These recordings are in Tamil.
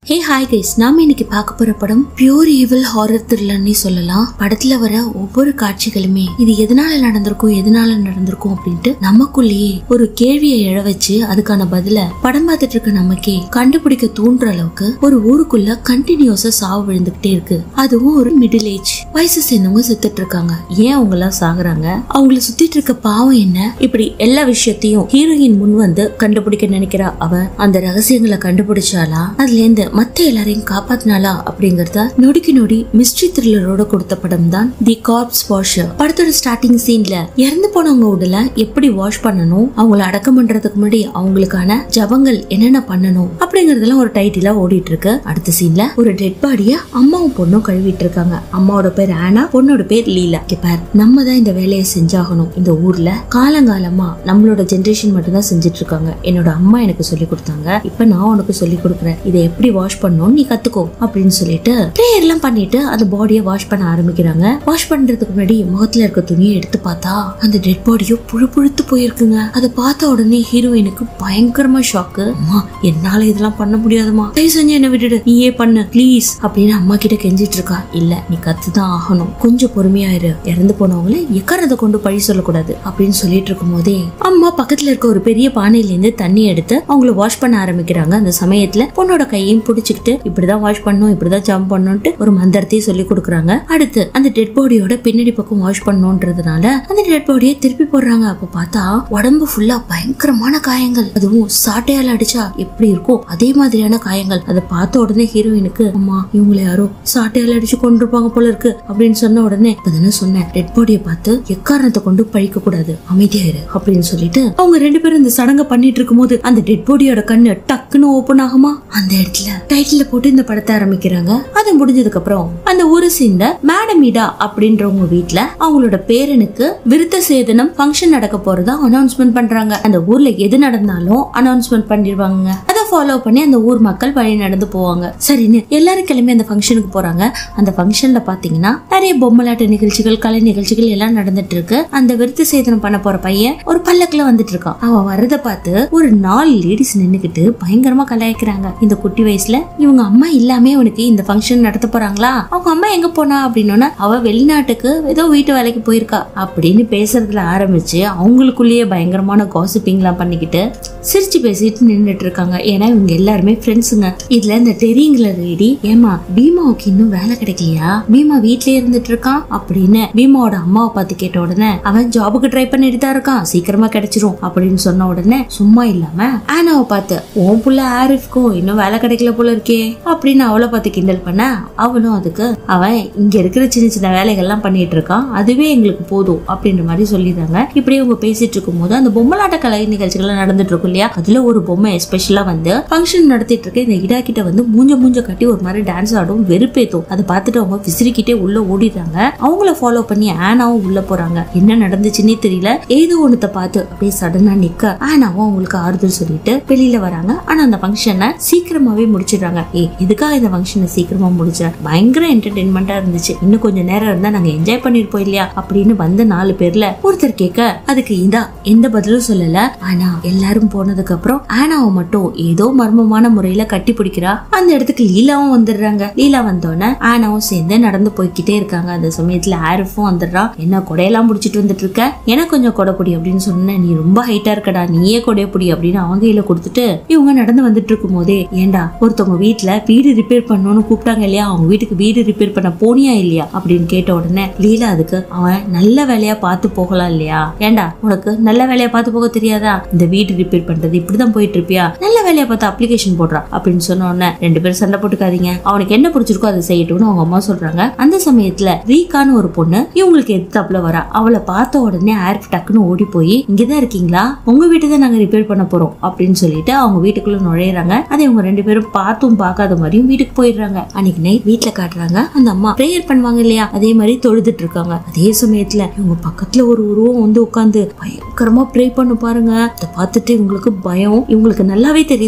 ஹே ஹாய் கைஸ் நாம இன்னைக்கு பார்க்க போற படம் பியூர் ஈவில் ஹாரர் த்ரில்லர்னே சொல்லலாம் படத்துல வர ஒவ்வொரு காட்சிகளுமே இது எதனால நடந்திருக்கும் எதனால நடந்திருக்கும் அப்படின்ட்டு நமக்குள்ளேயே ஒரு கேள்வியை எழ வச்சு அதுக்கான பதில படம் பார்த்துட்டு இருக்க நமக்கே கண்டுபிடிக்க தூண்டுற அளவுக்கு ஒரு ஊருக்குள்ள கண்டினியூஸா சாவு விழுந்துகிட்டே இருக்கு அதுவும் ஒரு மிடில் ஏஜ் வயசு சேர்ந்தவங்க செத்துட்டு இருக்காங்க ஏன் அவங்க எல்லாம் சாகுறாங்க அவங்கள சுத்திட்டு இருக்க பாவம் என்ன இப்படி எல்லா விஷயத்தையும் ஹீரோயின் முன் வந்து கண்டுபிடிக்க நினைக்கிறா அவ அந்த ரகசியங்களை கண்டுபிடிச்சாலா அதுல இருந்து மத்த எல்லாரையும் காப்பாத்தினாலா அப்படிங்கறத நொடிக்கு நொடி மிஸ்ட்ரி த்ரில்லரோட கொடுத்த படம் தான் தி கார்ப்ஸ் வாஷர் படத்தோட ஸ்டார்டிங் சீன்ல இறந்து போனவங்க உடல எப்படி வாஷ் பண்ணணும் அவங்கள அடக்கம் பண்றதுக்கு முன்னாடி அவங்களுக்கான ஜபங்கள் என்னென்ன பண்ணணும் அப்படிங்கறதெல்லாம் ஒரு டைட்டிலா ஓடிட்டு இருக்கு அடுத்த சீன்ல ஒரு டெட் பாடிய அம்மாவும் பொண்ணும் கழுவிட்டு இருக்காங்க அம்மாவோட பேர் ஆனா பொண்ணோட பேர் லீலா இங்க பார் நம்ம தான் இந்த வேலையை செஞ்சாகணும் இந்த ஊர்ல காலங்காலமா நம்மளோட ஜெனரேஷன் மட்டும் தான் செஞ்சுட்டு இருக்காங்க என்னோட அம்மா எனக்கு சொல்லி கொடுத்தாங்க இப்ப நான் உனக்கு சொல்லி கொடுக்குறேன் இதை எப்படி வாஷ் பண்ணணும் நீ கத்துக்கோ அப்படின்னு சொல்லிட்டு ப்ரேயர் எல்லாம் பண்ணிட்டு அந்த பாடியை வாஷ் பண்ண ஆரம்பிக்கிறாங்க வாஷ் பண்றதுக்கு முன்னாடி முகத்துல இருக்க துணியை எடுத்து பார்த்தா அந்த டெட் பாடியும் புழு புழுத்து போயிருக்குங்க அதை பார்த்த உடனே ஹீரோயினுக்கு பயங்கரமா ஷாக்கு அம்மா என்னால இதெல்லாம் பண்ண முடியாதுமா தயவு செஞ்சு என்ன விட்டுடு நீயே பண்ணு ப்ளீஸ் அப்படின்னு அம்மா கிட்ட கெஞ்சிட்டு இருக்கா இல்ல நீ கத்துதான் ஆகணும் கொஞ்சம் பொறுமையா இரு இறந்து போனவங்கள எக்கறத கொண்டு பழி சொல்லக்கூடாது அப்படின்னு சொல்லிட்டு இருக்கும் போதே அம்மா பக்கத்துல இருக்க ஒரு பெரிய பானையில இருந்து தண்ணி எடுத்து அவங்கள வாஷ் பண்ண ஆரம்பிக்கிறாங்க அந்த சமயத்துல பொண்ணோட கையையும் பிடிச்சிக்கிட்டு இப்படிதான் வாஷ் பண்ணணும் இப்படிதான் ஜம்ப் பண்ணணும்ட்டு ஒரு மந்திரத்தையும் சொல்லி கொடுக்குறாங்க அடுத்து அந்த டெட் பாடியோட பின்னாடி பக்கம் வாஷ் பண்ணணுன்றதுனால அந்த டெட் பாடியை திருப்பி போடுறாங்க அப்ப பார்த்தா உடம்பு ஃபுல்லா பயங்கரமான காயங்கள் அதுவும் சாட்டையால அடிச்சா எப்படி இருக்கும் அதே மாதிரியான காயங்கள் அதை பார்த்த உடனே ஹீரோயினுக்கு அம்மா இவங்களை யாரோ சாட்டையால அடிச்சு கொண்டிருப்பாங்க போல இருக்கு அப்படின்னு சொன்ன உடனே இப்பதானே சொன்னேன் டெட் பாடியை பார்த்து எக்காரணத்தை கொண்டு பழிக்க கூடாது அமைதியாயிரு அப்படின்னு சொல்லிட்டு அவங்க ரெண்டு பேரும் இந்த சடங்கை பண்ணிட்டு இருக்கும்போது அந்த டெட் பாடியோட கண்ணு டக்குன்னு ஓபன் ஆகுமா அந்த இடத்துல டைட்டில போட்டு இந்த படத்தை ஆரம்பிக்கிறாங்க அது முடிஞ்சதுக்கு அப்புறம் அந்த ஊரை சேர்ந்த மேடமிடா அப்படின்றவங்க வீட்ல அவங்களோட பேரனுக்கு விருத்த சேதனம் ஃபங்க்ஷன் நடக்க போறதா அனௌன்ஸ்மெண்ட் பண்றாங்க அந்த ஊர்ல எது நடந்தாலும் அனௌன்ஸ்மெண்ட் பண்ணிடுவாங்க அதை ஃபாலோ பண்ணி அந்த ஊர் மக்கள் வழி நடந்து போவாங்க சரின்னு எல்லாரும் கிளம்பி அந்த ஃபங்க்ஷனுக்கு போறாங்க அந்த ஃபங்க்ஷன்ல பாத்தீங்கன்னா நிறைய பொம்மலாட்ட நிகழ்ச்சிகள் கலை நிகழ்ச்சிகள் எல்லாம் நடந்துட்டு இருக்கு அந்த விருத்த சேதனம் பண்ண போற பையன் ஒரு பல்லக்குல வந்துட்டு இருக்கான் அவன் வரத பார்த்து ஒரு நாலு லேடிஸ் நின்னுக்கிட்டு பயங்கரமா கலாய்க்கிறாங்க இந்த குட்டி வயசுல இவங்க அம்மா இல்லாமே அவனுக்கு இந்த ஃபங்க்ஷன் நடத்த போறாங்களா அவங்க அம்மா எங்க போனா அப்படின்னா அவ வெளிநாட்டுக்கு ஏதோ வீட்டு வேலைக்கு போயிருக்கா அப்படின்னு பேசுறதுல ஆரம்பிச்சு அவங்களுக்குள்ளேயே பயங்கரமான காசிப்பிங்லாம் பண்ணிக்கிட்டு சிரிச்சு பேசிட்டு நின்னுட்டு இருக்காங்க ஏன்னா இவங்க எல்லாருமே ஃப்ரெண்ட்ஸுங்க இதுல இந்த டெரிங்கிற லேடி ஏமா பீமாவுக்கு இன்னும் வேலை கிடைக்கலையா பீமா வீட்லயே இருந்துட்டு இருக்கான் அப்படின்னு பீமாவோட அம்மாவை பார்த்து கேட்ட உடனே அவன் ஜாபுக்கு ட்ரை பண்ணிட்டு தான் இருக்கான் சீக்கிரமா கிடைச்சிரும் அப்படின்னு சொன்ன உடனே சும்மா இல்லாம ஆனாவை பார்த்து உன் புள்ள ஆரிஃப்க்கும் இன்னும் வேலை கிடைக்கல போல இருக்கே அப்படின்னு அவளை பார்த்து கிண்டல் பண்ண அவளும் அதுக்கு அவன் இங்க இருக்கிற சின்ன சின்ன வேலைகள்லாம் பண்ணிட்டு இருக்கான் அதுவே எங்களுக்கு போதும் அப்படின்ற மாதிரி சொல்லிடுறாங்க இப்படி அவங்க பேசிட்டு இருக்கும்போது அந்த பொம்மலாட்ட கலை நிகழ்ச்சிகள் நடந்துட்டு இருக்கும் இல்லையா அதுல ஒரு பொம்மை எஸ்பெஷலா வந்து ஃபங்க்ஷன் நடத்திட்டு இருக்க இந்த இடா கிட்ட வந்து மூஞ்ச மூஞ்ச கட்டி ஒரு மாதிரி டான்ஸ் ஆடும் வெறுப்பேத்தும் அதை பார்த்துட்டு அவங்க விசிறிக்கிட்டே உள்ள ஓடிடுறாங்க அவங்கள ஃபாலோ பண்ணி ஆனாவும் உள்ள போறாங்க என்ன நடந்துச்சுன்னே தெரியல ஏதோ ஒண்ணுத்த பார்த்து அப்படியே சடனா நிக்க ஆனாவும் அவங்களுக்கு ஆறுதல் சொல்லிட்டு வெளியில வராங்க ஆனா அந்த ஃபங்க்ஷனை சீக்கிரமாவே முடிச்சிடுறாங்க ஏ எதுக்காக இந்த ஃபங்க்ஷனை சீக்கிரமா முடிச்ச பயங்கர என்டர்டைன்மெண்டா இருந்துச்சு இன்னும் கொஞ்சம் நேரம் இருந்தா நாங்க என்ஜாய் பண்ணிருப்போம் இல்லையா அப்படின்னு வந்த நாலு பேர்ல ஒருத்தர் கேட்க அதுக்கு இதா எந்த பதிலும் சொல்லல ஆனா எல்லாரும் போனதுக்கு அப்புறம் ஆனாவை மட்டும் ஏதோ மர்மமான முறையில கட்டி பிடிக்கிறா அந்த இடத்துக்கு லீலாவும் வந்துடுறாங்க லீலா வந்தோடனே ஆனாவும் சேர்ந்து நடந்து போய்கிட்டே இருக்காங்க அந்த சமயத்துல ஆரிஃபும் வந்துடுறான் என்ன கொடையெல்லாம் முடிச்சிட்டு வந்துட்டு இருக்க எனக்கு கொஞ்சம் கொடை பிடி அப்படின்னு சொன்னேன் நீ ரொம்ப ஹைட்டா இருக்கடா நீயே கொடைய பிடி அப்படின்னு அவங்க கையில கொடுத்துட்டு இவங்க நடந்து வந்துட்டு இருக்கும் போதே ஏண்டா ஒருத்தவங்க வீட்டுல வீடு ரிப்பேர் பண்ணணும்னு கூப்பிட்டாங்க இல்லையா அவங்க வீட்டுக்கு வீடு ரிப்பேர் பண்ண போனியா இல்லையா அப்படின்னு கேட்ட உடனே லீலா அதுக்கு அவன் நல்ல வேலையா பார்த்து போகலாம் இல்லையா ஏண்டா உனக்கு நல்ல வேலையா பார்த்து போக தெரியாதா இந்த வீடு ரிப்பேர் பண்றது இப்படிதான் போயிட்டு இருப்பியா நல்ல வேலையா பார்த்து அப்ளிகேஷன் போடுறா அப்படின்னு சொன்ன உடனே ரெண்டு பேரும் சண்டை போட்டுக்காதீங்க அவனுக்கு என்ன பிடிச்சிருக்கோ அதை செய்யட்டும்னு அவங்க அம்மா சொல்றாங்க அந்த சமயத்துல ரீகான்னு ஒரு பொண்ணு இவங்களுக்கு எதிர்த்தாப்புல வரா அவளை பார்த்த உடனே ஆர்ஃப் டக்குன்னு ஓடி போய் இங்கதான் இருக்கீங்களா உங்க வீட்டை தான் நாங்க ரிப்பேர் பண்ண போறோம் அப்படின்னு சொல்லிட்டு அவங்க வீட்டுக்குள்ள நுழையிறாங்க அதை இவங்க ரெண்டு பேரும் பார்த்தும் பார்க்காத மாதிரியும் வீட்டுக்கு போயிடுறாங்க அன்னைக்கு நைட் வீட்டுல காட்டுறாங்க அந்த அம்மா ப்ரேயர் பண்ணுவாங்க இல்லையா அதே மாதிரி தொழுதுட்டு இருக்காங்க அதே சமயத்துல இவங்க பக்கத்துல ஒரு உருவம் வந்து உட்காந்து பயங்கரமா ப்ரே பண்ண பாருங்க அதை பார்த்துட்டு இவங்களுக்கு பயம் இவங்களுக்கு நல்லாவே தெரியுது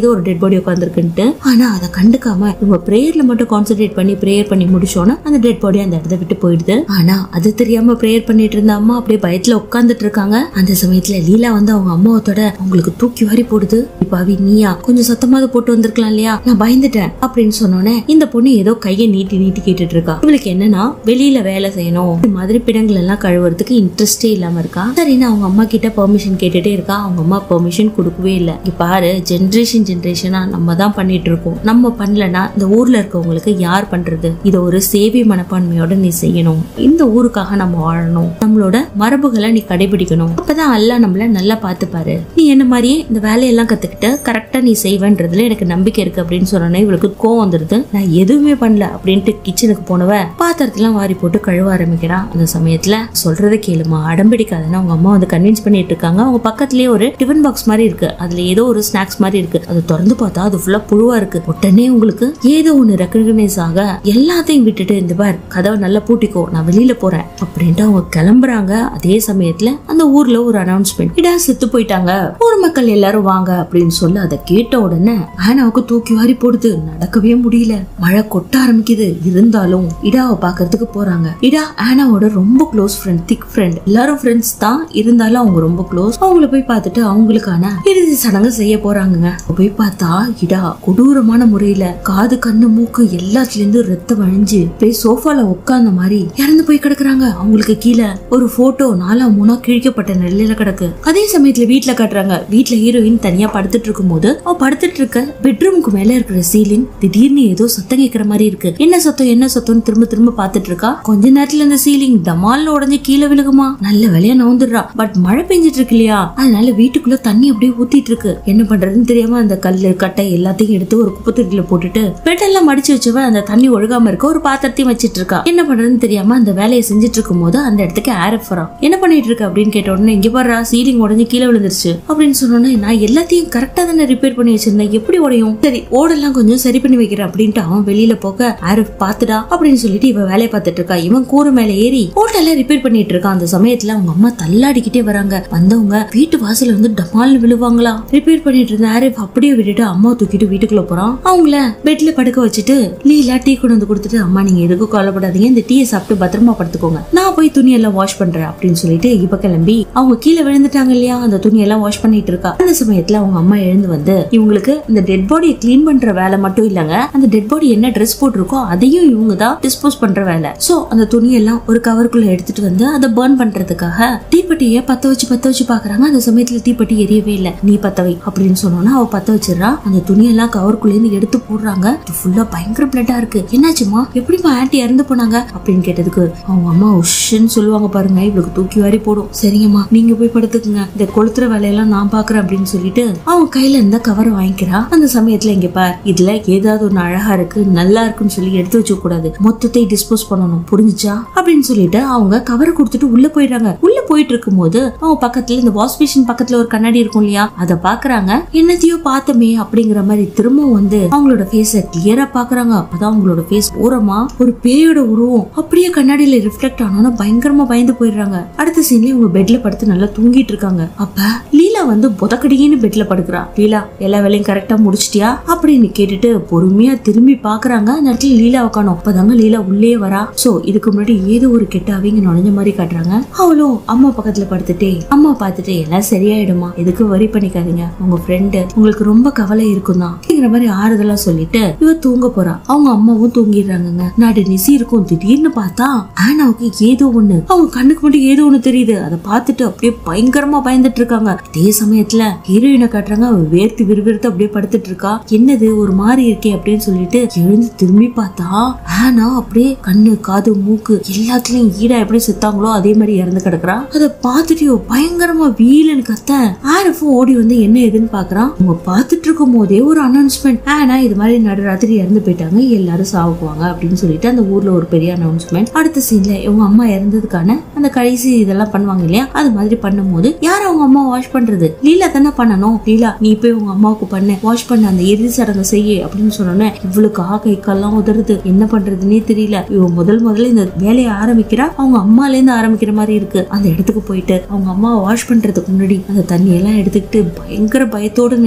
ஒரு டெட் பாடி உட்காந்துருக்குன்ட்டு ஆனா அதை கண்டுக்காம இவங்க பிரேயர்ல மட்டும் கான்சென்ட்ரேட் பண்ணி பிரேயர் பண்ணி முடிச்சோன்னா அந்த டெட் பாடி அந்த இடத்த விட்டு போயிடுது ஆனா அது தெரியாம பிரேயர் பண்ணிட்டு இருந்த அம்மா அப்படியே பயத்துல உட்காந்துட்டு இருக்காங்க அந்த சமயத்துல லீலா வந்து அவங்க அம்மாவத்தோட அவங்களுக்கு தூக்கி வாரி போடுது பாவி நீயா கொஞ்சம் சத்தமாவது போட்டு வந்திருக்கலாம் இல்லையா நான் பயந்துட்டேன் அப்படின்னு சொன்னோன்னே இந்த பொண்ணு ஏதோ கையை நீட்டி நீட்டி கேட்டுட்டு இருக்கா இவளுக்கு என்னன்னா வெளியில வேலை செய்யணும் இந்த மாதிரி பிணங்கள் எல்லாம் கழுவுறதுக்கு இன்ட்ரெஸ்டே இல்லாம இருக்கா சரின்னு அவங்க அம்மா கிட்ட பெர்மிஷன் கேட்டுட்டே இருக்கா அவங்க அம்மா பெர்மிஷன் கொடுக்கவே இல்லை இங்க பாரு ஜென்ரேஷன் ஜென்ரேஷனா நம்ம தான் பண்ணிட்டு இருக்கோம் நம்ம பண்ணலனா இந்த ஊர்ல இருக்கவங்களுக்கு யார் பண்றது இதை ஒரு சேவை மனப்பான்மையோட நீ செய்யணும் இந்த ஊருக்காக நம்ம வாழணும் நம்மளோட மரபுகளை நீ கடைபிடிக்கணும் அப்பதான் அல்லாஹ் நம்மள நல்லா பார்த்துப்பாரு நீ என்ன மாதிரியே இந்த வேலையெல்லாம் கத்துக்கிட்டு கரெக்டா நீ செய்வேன்றதுல எனக்கு நம்பிக்கை இருக்கு அப்படின்னு சொன்னோன்னே இவளுக்கு கோவம் வந்துருது நான் எதுவுமே பண்ணல அப்படின்ட்டு கிச்சனுக்கு போனவ பாத்திரத்தெல்லாம் வாரி போட்டு கழுவ ஆரம்பிக்கிறா அந்த சமயத்துல சொல்றத கேளுமா அடம்பிடிக்காதுன்னு அவங்க அம்மா வந்து கன்வின்ஸ் பண்ணிட்டு இருக்காங்க அவங்க பக்கத்துலயே ஒரு டிஃபன் பாக்ஸ் மாதிரி இருக்கு அதுல ஏதோ ஒரு ஸ்நாக்ஸ் மாதிரி இருக்கு அது திறந்து பார்த்தா அது ஃபுல்லா புழுவா இருக்கு உடனே உங்களுக்கு ஏதோ ஒண்ணு ரெக்கக்னைஸ் ஆக எல்லாத்தையும் விட்டுட்டு இந்த பார் கதவை நல்லா பூட்டிக்கோ நான் வெளியில போறேன் அப்படின்ட்டு அவங்க கிளம்புறாங்க அதே சமயத்துல அந்த ஊர்ல ஒரு அனௌன்ஸ்மெண்ட் இடா செத்து போயிட்டாங்க ஊர் மக்கள் எல்லாரும் வாங்க அப்படின்னு சொல்லி அதை கேட்ட உடனே ஆனாவுக்கு தூக்கி வாரி போடுது நடக்கவே முடியல மழை கொட்ட ஆரம்பிக்குது இருந்தாலும் இடாவை பாக்குறதுக்கு போறாங்க இடா ஆனாவோட ரொம்ப க்ளோஸ் ஃப்ரெண்ட் திக் ஃப்ரெண்ட் எல்லாரும் ஃப்ரெண்ட்ஸ் தான் இருந்தாலும் அவங்க ரொம்ப க்ளோஸ் அவங்கள போய் பார்த்துட்டு அவங்களுக்கான இறுதி சடங்கு செய்ய போறாங்கங்க போய் பார்த்தா இடா கொடூரமான முறையில காது கண்ணு மூக்கு எல்லாத்துல இருந்து ரத்தம் வழிஞ்சு போய் சோஃபால உட்கார்ந்த மாதிரி இறந்து போய் கிடக்குறாங்க அவங்களுக்கு கீழே ஒரு போட்டோ நாலா மூணா கிழிக்கப்பட்ட நிலையில கிடக்கு அதே சமயத்துல வீட்ல காட்டுறாங்க வீட்ல ஹீரோயின் தனியா படுத்துட்டு இருக்கும் போது அவ படுத்துட்டு இருக்க பெட்ரூமுக்கு மேல இருக்கிற சீலிங் திடீர்னு ஏதோ சத்தம் கேட்கிற மாதிரி இருக்கு என்ன சத்தம் என்ன சத்தம்னு திரும்ப திரும்ப பார்த்துட்டு இருக்கா கொஞ்ச நேரத்துல இந்த சீலிங் டமால்னு உடஞ்சு கீழே விழுகுமா நல்ல வேலையா நவுந்துடுறா பட் மழை பெஞ்சிட்டு இருக்கு இல்லையா அதனால வீட்டுக்குள்ள தண்ணி அப்படியே ஊத்திட்டு இருக்கு என்ன பண்றதுன்னு தெரியாம அந்த கல்லு கட்டை எல்லாத்தையும் எடுத்து ஒரு குப்பை தொட்டில போட்டுட்டு பெட் எல்லாம் மடிச்சு வச்சவ அந்த தண்ணி ஒழுகாம இருக்க ஒரு பாத்திரத்தையும் வச்சிட்டு இருக்கா என்ன பண்றதுன்னு தெரியாம அந்த வேலையை செஞ்சுட்டு இருக்கும் போது அந்த இடத்துக்கு ஆரப் வரா என்ன பண்ணிட்டு இருக்க அப்படின்னு கேட்ட உடனே இங்க பாரு சீலிங் உடஞ்சு கீழே விழுந்துருச்சு அப்படின்னு சொன்னோன்னே நான் எல்லாத்தையும் கரெக்டா தானே ரிப்பேர் பண்ணி வச்சிருந்தேன் எப்படி உடையும் சரி ஓடெல்லாம் கொஞ்சம் சரி பண்ணி வைக்கிறேன் அப்படின்ட்டு அவன் வெளியில போக ஆரப் பாத்துடா அப்படின்னு சொல்லிட்டு இவ வேலையை பார்த்துட்டு இருக்கா இவன் கூரை மேல ஏறி ஓட்டெல்லாம் ரிப்பேர் பண்ணிட்டு இருக்கான் அந்த சமயத்துல அவங்க அம்மா தள்ளாடிக்கிட்டே வராங்க வந்தவங்க வீட்டு வாசல்ல வந்து டமால்னு விழுவாங்களா ரிப்பேர் பண்ணிட்டு இருந்த ஆரிஃப் அப்படியே விட்டுட்டு அம்மா தூக்கிட்டு வீட்டுக்குள்ள போறான் அவங்கள பெட்ல படுக்க வச்சுட்டு லீலா டீ கொண்டு வந்து கொடுத்துட்டு அம்மா நீங்க எதுக்கும் கவலைப்படாதீங்க இந்த டீயை சாப்பிட்டு பத்திரமா படுத்துக்கோங்க நான் போய் துணியெல்லாம் வாஷ் பண்றேன் அப்படின்னு சொல்லிட்டு இப்ப கிளம்பி அவங்க கீழே விழுந்துட்டாங்க இல்லையா அந்த துணியெல்லாம் வாஷ் பண்ணிட்டு இருக்கா அந்த சமயத்துல அவங்க அம்மா எழுந்து வந்து இவங்களுக்கு இந்த டெட் பாடியை க்ளீன் பண்ற வேலை மட்டும் இல்லங்க அந்த டெட் பாடி என்ன ட்ரெஸ் போட்டிருக்கோ அதையும் இவங்க தான் டிஸ்போஸ் பண்ற வேலை சோ அந்த துணியெல்லாம் ஒரு கவருக்குள்ள எடுத்துட்டு வந்து அதை பர்ன் பண்றதுக்காக தீப்பெட்டியை பத்த வச்சு பத்த வச்சு பாக்குறாங்க அந்த சமயத்துல தீப்பெட்டி எரியவே இல்லை நீ பத்த வை அப்படின்னு சொன்னோன்னா அவ பத்த வச்சிடறா அந்த துணியெல்லாம் கவருக்குள்ள இருந்து எடுத்து போடுறாங்க ஃபுல்லா பயங்கர பிளட்டா இருக்கு என்னாச்சுமா எப்படிமா ஆன்ட்டி இறந்து போனாங்க அப்படின்னு கேட்டதுக்கு அவங்க அம்மா உஷ்ன்னு சொல்லுவாங்க பாருங்க இவளுக்கு தூக்கி வாரி போடும் சரிங்கம்மா நீங்க போய் படுத்துக்குங்க இந்த கொளுத்துற வேலையெல்லாம் நான் பாக்குறேன் அப்படின்னு சொல்லிட்டு அவங்க கையில இருந்த கவரை வாங்கிக்கிறா அந்த சமயத்துல இங்க பார் இதுல ஏதாவது ஒண்ணு அழகா இருக்கு நல்லா இருக்குன்னு சொல்லி எடுத்து வச்சுக்க கூடாது மொத்தத்தை டிஸ்போஸ் பண்ணணும் புரிஞ்சுச்சா அப்படின்னு சொல்லிட்டு அவங்க கவரை கொடுத்துட்டு உள்ள போயிடுறாங்க உள்ள போயிட்டு இருக்கும்போது அவங்க பக்கத்துல இந்த வாஷ் மிஷின் பக்கத்துல ஒரு கண்ணாடி இருக்கும் இல்லையா அதை பாக்குறாங்க என்னத்தையோ பார்த்தமே அப்படிங்கிற மாதிரி திரும்பவும் வந்து அவங்களோட ஃபேஸ கிளியரா பாக்குறாங்க அப்பதான் அவங்களோட ஃபேஸ் ஓரமா ஒரு பேயோட உருவம் அப்படியே கண்ணாடியில ரிஃப்ளெக்ட் ஆனோன்னா பயங்கரமா பயந்து போயிடுறாங்க அடுத்த சீன்ல இவங்க பெட்ல படுத்து நல்லா தூங்கிட்டு இருக்காங்க அப்ப லீலா வந்து புதக்கடின்னு பெட்ல படுக்கிறா லீலா எல்லா வேலையும் கரெக்டா முடிச்சிட்டியா அப்படின்னு கேட்டுட்டு பொறுமையா திரும்பி பாக்குறாங்க அந்த இடத்துல லீலா உட்காணும் அப்பதாங்க லீலா உள்ளே வரா சோ இதுக்கு முன்னாடி ஏதோ ஒரு கெட்ட அவங்க நுழைஞ்ச மாதிரி காட்டுறாங்க அவளும் அம்மா பக்கத்துல படுத்துட்டே அம்மா பார்த்துட்டு எல்லாம் சரியாயிடுமா எதுக்கு வரி பண்ணிக்காதீங்க உங்க ஃப்ரெண்டு உங்களுக்கு ரொம்ப கவலை இருக்கும் தான் அப்படிங்கிற மாதிரி ஆறுதலா சொல்லிட்டு இவ தூங்க போறா அவங்க அம்மாவும் தூங்கிடுறாங்கங்க நாடு நிசி இருக்கும் திடீர்னு பார்த்தா ஆனாவுக்கு ஏதோ ஒண்ணு அவங்க கண்ணுக்கு மட்டும் ஏதோ ஒண்ணு தெரியுது அதை பார்த்துட்டு அப்படியே பயங்கரமா பயந்துட்டு இருக்காங்க இதே சமயத்துல ஹீரோயினை காட்டுறாங்க அவ வேர்த்து விறுவிறுத்து அப்படியே படுத்துட்டு இருக்கா என்னது ஒரு மாதிரி இருக்கே அப்படின்னு சொல்லிட்டு எழுந்து திரும்பி பார்த்தா ஆனா அப்படியே கண்ணு காது மூக்கு எல்லாத்துலயும் ஈடா எப்படி செத்தாங்களோ அதே மாதிரி இறந்து கிடக்குறா அதை பார்த்துட்டு இவ பயங்கரமா வீலன்னு கத்த ஆரிஃபும் ஓடி வந்து என்ன ஏதுன்னு பாக்குறான் அவங்க பார்த்துட்டு இருக்கும் போதே ஒரு அனௌன்ஸ்மெண்ட் ஆனா இது மாதிரி நடுராத்திரி இறந்து போயிட்டாங்க எல்லாரும் சாவுக்குவாங்க அப்படின்னு சொல்லிட்டு அந்த ஊர்ல ஒரு பெரிய அனௌன்ஸ்மெண்ட் அடுத்த சீன்ல இவங்க அம்மா இறந்ததுக்கான அந்த கடைசி இதெல்லாம் பண்ணுவாங்க இல்லையா அது மாதிரி பண்ணும்போது யார் அவங்க அம்மா வாஷ் பண்றது லீலா தானே பண்ணணும் லீலா நீ போய் உங்க அம்மாவுக்கு பண்ண வாஷ் பண்ண அந்த இறுதி சடங்கு செய்ய அப்படின்னு சொன்னோன்னே இவளுக்கு ஆ கை கால்லாம் உதறுது என்ன பண்றதுன்னே தெரியல இவ முதல் முதல்ல இந்த வேலையை ஆரம்பிக்கிறா அவங்க அம்மால இருந்து ஆரம்பிக்கிற மாதிரி இருக்கு அந்த இடத்துக்கு போயிட்டு அவங்க அம்மாவை வாஷ் பண்றதுக்கு முன்னாடி அந்த தண்ணி எல்லாம் எடுத்துக்கிட்டு பயங்கர பயத்தோட நின்னுட்டு இருக்கா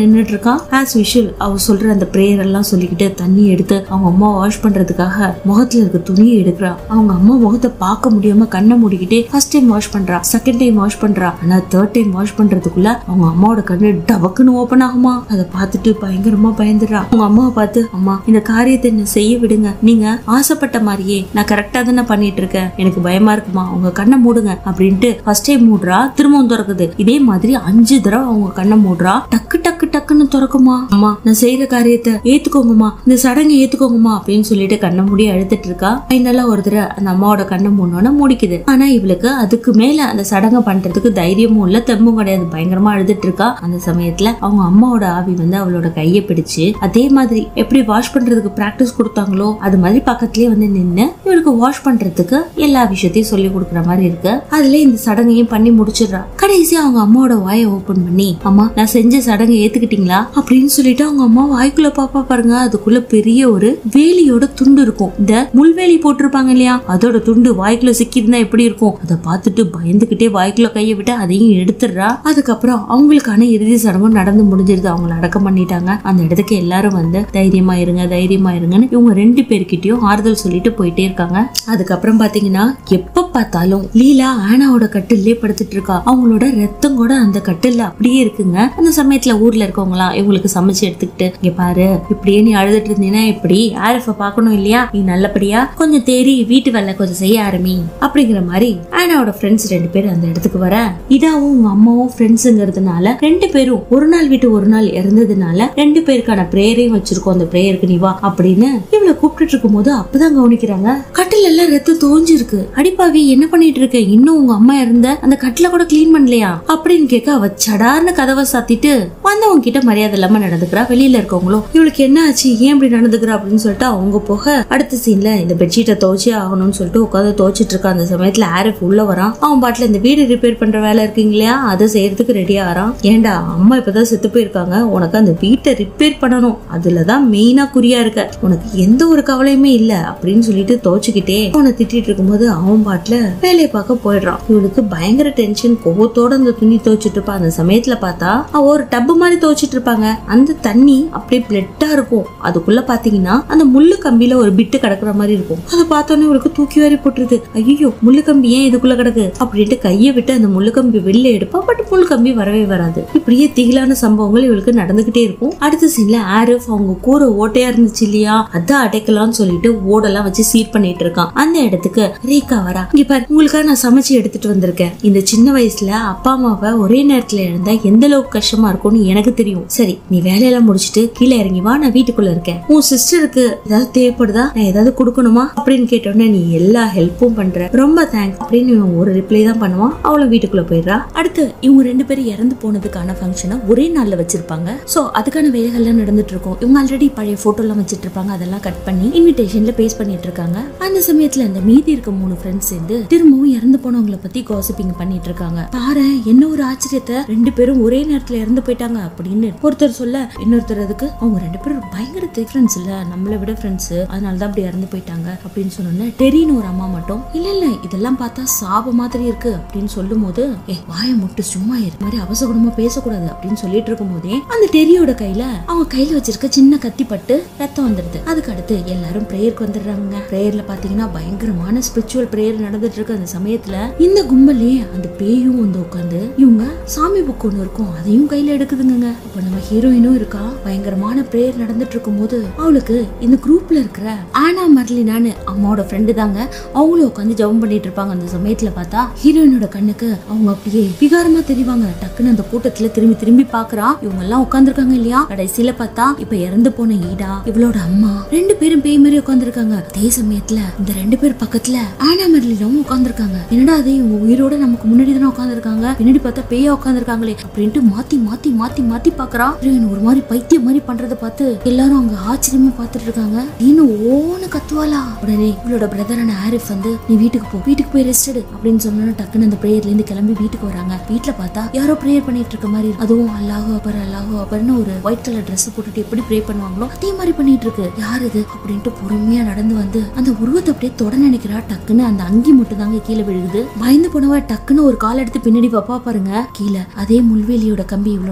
இருக்கா ஆஸ் விஷுவல் அவ சொல்ற அந்த பிரேயர் எல்லாம் சொல்லிக்கிட்டு தண்ணி எடுத்து அவங்க அம்மா வாஷ் பண்றதுக்காக முகத்துல இருக்க துணியை எடுக்கிறா அவங்க அம்மா முகத்தை பார்க்க முடியாம கண்ணை மூடிக்கிட்டே ஃபர்ஸ்ட் டைம் வாஷ் பண்றா செகண்ட் டைம் வாஷ் பண்றா ஆனா தேர்ட் டைம் வாஷ் பண்றதுக்குள்ள அவங்க அம்மாவோட கண்ணு டபக்குன்னு ஓபன் ஆகுமா அதை பார்த்துட்டு பயங்கரமா பயந்துடுறா அவங்க அம்மாவை பார்த்து அம்மா இந்த காரியத்தை என்ன செய்ய விடுங்க நீங்க ஆசைப்பட்ட மாதிரியே நான் கரெக்டா தானே பண்ணிட்டு இருக்கேன் எனக்கு பயமா இருக்குமா உங்க கண்ணை மூடுங்க அப்படின்ட்டு ஃபர்ஸ்ட் டைம் மூடுறா திரும்பவும் திறக்குது இதே மாதிரி அஞ்சு தடவை அவங்க கண்ணை மூடுறா டக்கு டக்கு டக்குன்னு திறக்குமா அம்மா நான் செய்யற காரியத்தை ஏத்துக்கோங்கம்மா இந்த சடங்கை ஏத்துக்கோங்கம்மா அப்படின்னு சொல்லிட்டு கண்ணை மூடி அழுத்துட்டு இருக்கா ஃபைனலா ஒரு தடவை அந்த அம்மாவோட கண்ணை மூடணும்னா மூடிக்குது ஆனா இவளுக்கு அதுக்கு மேல அந்த சடங்கை பண்றதுக்கு தைரியமும் இல்ல தெம்பும் கிடையாது பயங்கரமா அழுதுட்டு இருக்கா அந்த சமயத்துல அவங்க அம்மாவோட ஆவி வந்து அவளோட கையை பிடிச்சு அதே மாதிரி எப்படி வாஷ் பண்றதுக்கு பிராக்டிஸ் கொடுத்தாங்களோ அது மாதிரி பக்கத்துலயே வந்து நின்னு இவளுக்கு வாஷ் பண்றதுக்கு எல்லா விஷயத்தையும் சொல்லி கொடுக்குற மாதிரி இருக்கு அதுல இந்த சடங்கையும் பண்ணி முடிச்சிடுறா கடைசி அவங்க அம்மாவோட வாயை ஓபன் பண்ணி அம்மா நான் செஞ்ச சடங்கை ஏத்துக்கிட்டீங்களா அப்படின்னு சொல்லிட்டு அவங்க அம்மா வாய்க்குள்ள பாப்பா பாருங்க அதுக்குள்ள பெரிய ஒரு வேலியோட துண்டு இருக்கும் இந்த முள்வேலி போட்டிருப்பாங்க இல்லையா அதோட துண்டு வாய்க்குள்ள சிக்கியிருந்தா எப்படி இருக்கும் அதை பார்த்துட்டு பயந்துகிட்டே வாய்க்குள்ள கையை விட்டு அதையும் எடுத்துடுறா அதுக்கப்புறம் அவங்களுக்கான இறுதி சடங்கும் நடந்து முடிஞ்சிருது அவங்கள அடக்கம் பண்ணிட்டாங்க அந்த இடத்துக்கு எல்லாரும் வந்து தைரியமா இருங்க தைரியமா இருங்கன்னு இவங்க ரெண்டு பேர்கிட்டயும் ஆறுதல் சொல்லிட்டு போயிட்டே இருக்காங்க அதுக்கப்புறம் பாத்தீங்கன்னா எப்ப பார்த்தாலும் லீலா ஆனாவோட கட்டிலே படுத்துட்டு இருக்கா அவங்களோட ரத்தம் கூட அந்த கட்டில்ல அப்படியே இருக்குங்க அந்த சமயத்துல ஊர்ல இருக்கவங்களாம் இவங்களுக்கு சமைச்சு எடுத்துக்கிட்டு இங்க பாரு இப்படியே நீ அழுதுட்டு இருந்தீங்கன்னா எப்படி ஆரிஃப பார்க்கணும் இல்லையா நீ நல்லபடியா கொஞ்சம் தேறி வீட்டு வேலை கொஞ்சம் செய்ய ஆரம்பி அப்படிங்கிற மாதிரி ஆனாவோட ஃப்ரெண்ட்ஸ் ரெண்டு பேரும் அந்த இடத்துக்கு வர இதாவும் உங்க அம்மாவும் ஃப்ரெண்ட்ஸுங்கிறதுனால ரெண்டு பேரும் ஒரு நாள் விட்டு ஒரு நாள் இறந்ததுனால ரெண்டு பேருக்கான பிரேயரையும் வச்சிருக்கோம் அந்த பிரேயருக்கு நீ வா அப்படின்னு இவளை கூப்பிட்டு இருக்கும் போது அப்பதான் கவனிக்கிறாங்க கட்டில் எல்லாம் ரத்தம் தோஞ்சு இருக்கு அடிப்பாவி என்ன பண்ணிட்டு இருக்க இன்னும் உங்க அம்மா இருந்த அந்த கட்டில கூட க்ளீன் பண்ணலையா அப்படின்னு கேட்க அவ சடார்னு கதவை சாத்திட்டு வந்தவங்க கிட்ட மரியாதை இல்லாம நடந்துக்கிறா வெளியில இருக்கவங்களும் இவளுக்கு என்ன ஆச்சு ஏன் இப்படி நடந்துக்கிறா அப்படின்னு சொல்லிட்டு அவங்க போக அடுத்த சீன்ல இந்த பெட்ஷீட்டை துவச்சே ஆகணும்னு சொல்லிட்டு உட்காந்து துவச்சிட்டு இருக்கா அந்த சமயத்துல ஆரிஃப் உள்ள வரான் அவன் பாட்டுல இந்த வீடு ரிப்பேர் பண்ற வேலை இருக்கீங்க இல்லையா அதை செய்யறதுக்கு ரெடி ஆறான் ஏன்டா அம்மா இப்பதான் செத்து போயிருக்காங்க உனக்கு அந்த வீட்டை ரிப்பேர் பண்ணணும் அதுலதான் மெயினா குறியா இருக்க உனக்கு எந்த ஒரு கவலையுமே இல்ல அப்படின்னு சொல்லிட்டு துவச்சுக்கிட்டே அவனை திட்டிட்டு இருக்கும்போது அவன் பாட்டுல வேலையை பார்க்க போயிடுறான் இவனுக்கு பயங்கர டென்ஷன் கோவத்தோட அந்த துணி துவைச்சிட்டு இருப்பான் அந்த சமயத்துல பார்த்தா அவ ஒரு டப்பு மாதிரி துவைச்சிட்டு இருப்பாங்க அந்த தண்ணி அப்படியே பிளட்டா இருக்கும் அதுக்குள்ள பாத்தீங்கன்னா அந்த முள்ளு கம்பியில ஒரு பிட்டு கிடக்குற மாதிரி இருக்கும் அதை பார்த்தோன்னே இவளுக்கு தூக்கி வாரி போட்டுருது ஐயோ முள்ளு கம்பி ஏன் இதுக்குள்ள கிடக்கு அப்படின்ட்டு கையை விட்டு அந்த முள்ளு கம்பி வெளில எடுப்பா பட் முள்ளு கம்பி வரவே வராது இப்படியே திகிலான சம்பவங்கள் இவளுக்கு நடந்துகிட்டே இருக்கும் அடுத்த சீன்ல ஆரிஃப் அவங்க கூரை ஓட்டையா இருந்துச்சு இல்லையா அதான் அடைக்கலாம்னு சொல்லிட்டு ஓடெல்லாம் வச்சு சீட் பண்ணிட்டு இருக்கான் அந்த இடத்துக்கு ரேகா வரா இங்க பாரு உங்களுக்காக நான் சமைச்சு எடுத்துட்டு வந்திருக்கேன் இந்த சின்ன வயசுல அப்பா அம்மாவை ஒரே நேரத்துல இருந்தா எந்த அளவுக்கு கஷ்டமா இருக்கும்னு எனக்கு தெரியும் சரி நீ வேலையெல்லாம் முடிச்சிட்டு கீழே இறங்கி வா நான் வீட்டுக்குள்ள இருக்கேன் உன் சிஸ்டருக்கு ஏதாவது தேவைப்படுதா நான் ஏதாவது கொடுக்கணுமா அப்படின்னு கேட்டோன்னே நீ எல்லா ஹெல்ப்பும் பண்ற ரொம்ப தேங்க்ஸ் அப்படின்னு இவன் ஒரு ரிப்ளை தான் பண்ணுவான் அவளும் வீட்டுக்குள்ள போயிடுறா அடுத்து இவங்க ரெண்டு பேரும் இறந்து போனதுக்கான ஃபங்க்ஷனை ஒரே நாள்ல வச்சிருப்பாங்க சோ அதுக்கான வேலைகள்லாம் நடந்துட்டு இருக்கும் இவங்க ஆல்ரெடி பழைய போட்டோ எல்லாம் வச்சிட்டு இருப்பாங்க அதெல்லாம் கட் பண்ணி இன்விடேஷன்ல பேஸ்ட் பண்ணிட்டு இருக்காங்க அந்த சமயத்துல அந்த மீதி இருக்க மூணு ஃப்ரெண்ட்ஸ் சேர்ந்து திரும்பவும் இறந்து போனவங்கள பத்தி காசிப்பிங் பண்ணிட்டு இருக்காங்க பாரு என்ன ஒரு ஆச்சரியத்தை ரெண்டு பேரும் ஒரே நேரத்துல இறந்து போயிட்டாங்க அப்படின்னு ஒருத்தர் சொல்ல இன்னொருத்தர் அதுக்கு அவங்க ரெண்டு பேரும் பயங்கர டிஃபரன்ஸ் இல்ல நம்மளை விட ஃப்ரெண்ட்ஸ் அதனால தான் அப்படி இறந்து போயிட்டாங்க அப்படின்னு சொன்னோன்னே டெரின்னு ஒரு அம்மா மட்டும் இல்ல இல்ல இதெல்லாம் பார்த்தா சாப மாதிரி இருக்கு அப்படின்னு சொல்லும் போது ஏ வாயை முட்டு சும்மா இரு இந்த மாதிரி அவசகுணமா பேசக்கூடாது அப்படின்னு சொல்லிட்டு இருக்கும் போதே அந்த டெரியோட கையில அவங்க கையில வச்சிருக்க சின்ன கத்தி பட்டு ரத்தம் வந்துடுது அதுக்கு அடுத்து எல்லாரும் பிரேயருக்கு வந்துடுறாங்க பிரேயர்ல பாத்தீங்கன்னா பயங்கரமான ஸ்பிரிச்சுவல் பிரேயர் நடந்துட்டு இருக்கு அந்த சமயத்துல இந்த கும்பலே அந்த பேயும் வந்து உட்காந்து இவங்க சாமி புக் ஒண்ணு இருக்கும் அதையும் கையில எடுக்குதுங்க அப்ப நம்ம ஹீரோயினும் இருக்கா பயங்கரமான பிரேயர் நடந்துட்டு இருக்கும் போது அவளுக்கு இந்த குரூப்ல இருக்கிற ஆனா மர்லினான்னு அம்மாவோட ஃப்ரெண்டு தாங்க அவங்களும் உட்காந்து ஜெபம் பண்ணிட்டு இருப்பாங்க அந்த சமயத்துல பார்த்தா ஹீரோயினோட கண்ணுக்கு அவங்க அப்படியே விகாரமா தெரிவாங்க டக்குன்னு அந்த கூட்டத்துல திரும்பி திரும்பி பாக்குறா இவங்க எல்லாம் உட்காந்துருக்காங்க இல்லையா கடைசியில பார்த்தா இப்ப இறந்து போன ஈடா இவளோட அம்மா ரெண்டு பேரும் பேய் மாதிரி உட்காந்துருக்காங்க அதே சமயத்துல இந்த ரெண்டு பேர் பக்கத்துல ஆனா மர்லினும் உட்காந்துருக்காங்க என்னடா அது இவங்க உயிரோட நமக்கு முன்னாடி தானே உட்காந்துருக்காங்க பின்னாடி பார்த்தா பேயா உட்காந்துருக்காங்களே அப்படின்ட்டு மாத்தி மாத்தி மாத்தி மாத்தி பாக்குறா ஹீரோயின் ஒரு மாதிரி பைத்தியம் மாதிரி பண்றத பார்த்து எல்லாரும் அங்க ஆச்சரியமா பார்த்துட்டு இருக்காங்க இன்னும் ஓன கத்துவாளா உடனே இவளோட பிரதரான ஆரிஃப் வந்து நீ வீட்டுக்கு போ வீட்டுக்கு போய் ரெஸ்ட் எடு அப்படின்னு சொன்னா டக்குன்னு அந்த பிரேயர்ல இருந்து கிளம்பி வீட்டுக்கு வராங்க வீட்டுல பார்த்தா யாரோ ப்ரேயர் பண்ணிட்டு இருக்க மாதிரி இருக்கு. அதுவும் அல்லாஹோ அபர் அல்லாஹோ அபர்னு ஒரு ஒயிட் கலர் Dress போட்டுட்டு எப்படி ப்ரே பண்ணுவாங்களோ அதே மாதிரி பண்ணிட்டு இருக்கு யார் இது அப்படின்ட்டு பொறுமையா நடந்து வந்து அந்த உருவத்தை அப்படியே தொட நினைக்கிறா டக்குன்னு அந்த அங்கி மட்டும் தாங்க கீழே விழுகுது பயந்து போனவ டக்குன்னு ஒரு கால் எடுத்து பின்னாடி பாப்பா பாருங்க கீழே அதே முள்வேலியோட கம்பி இவளோட கால்ல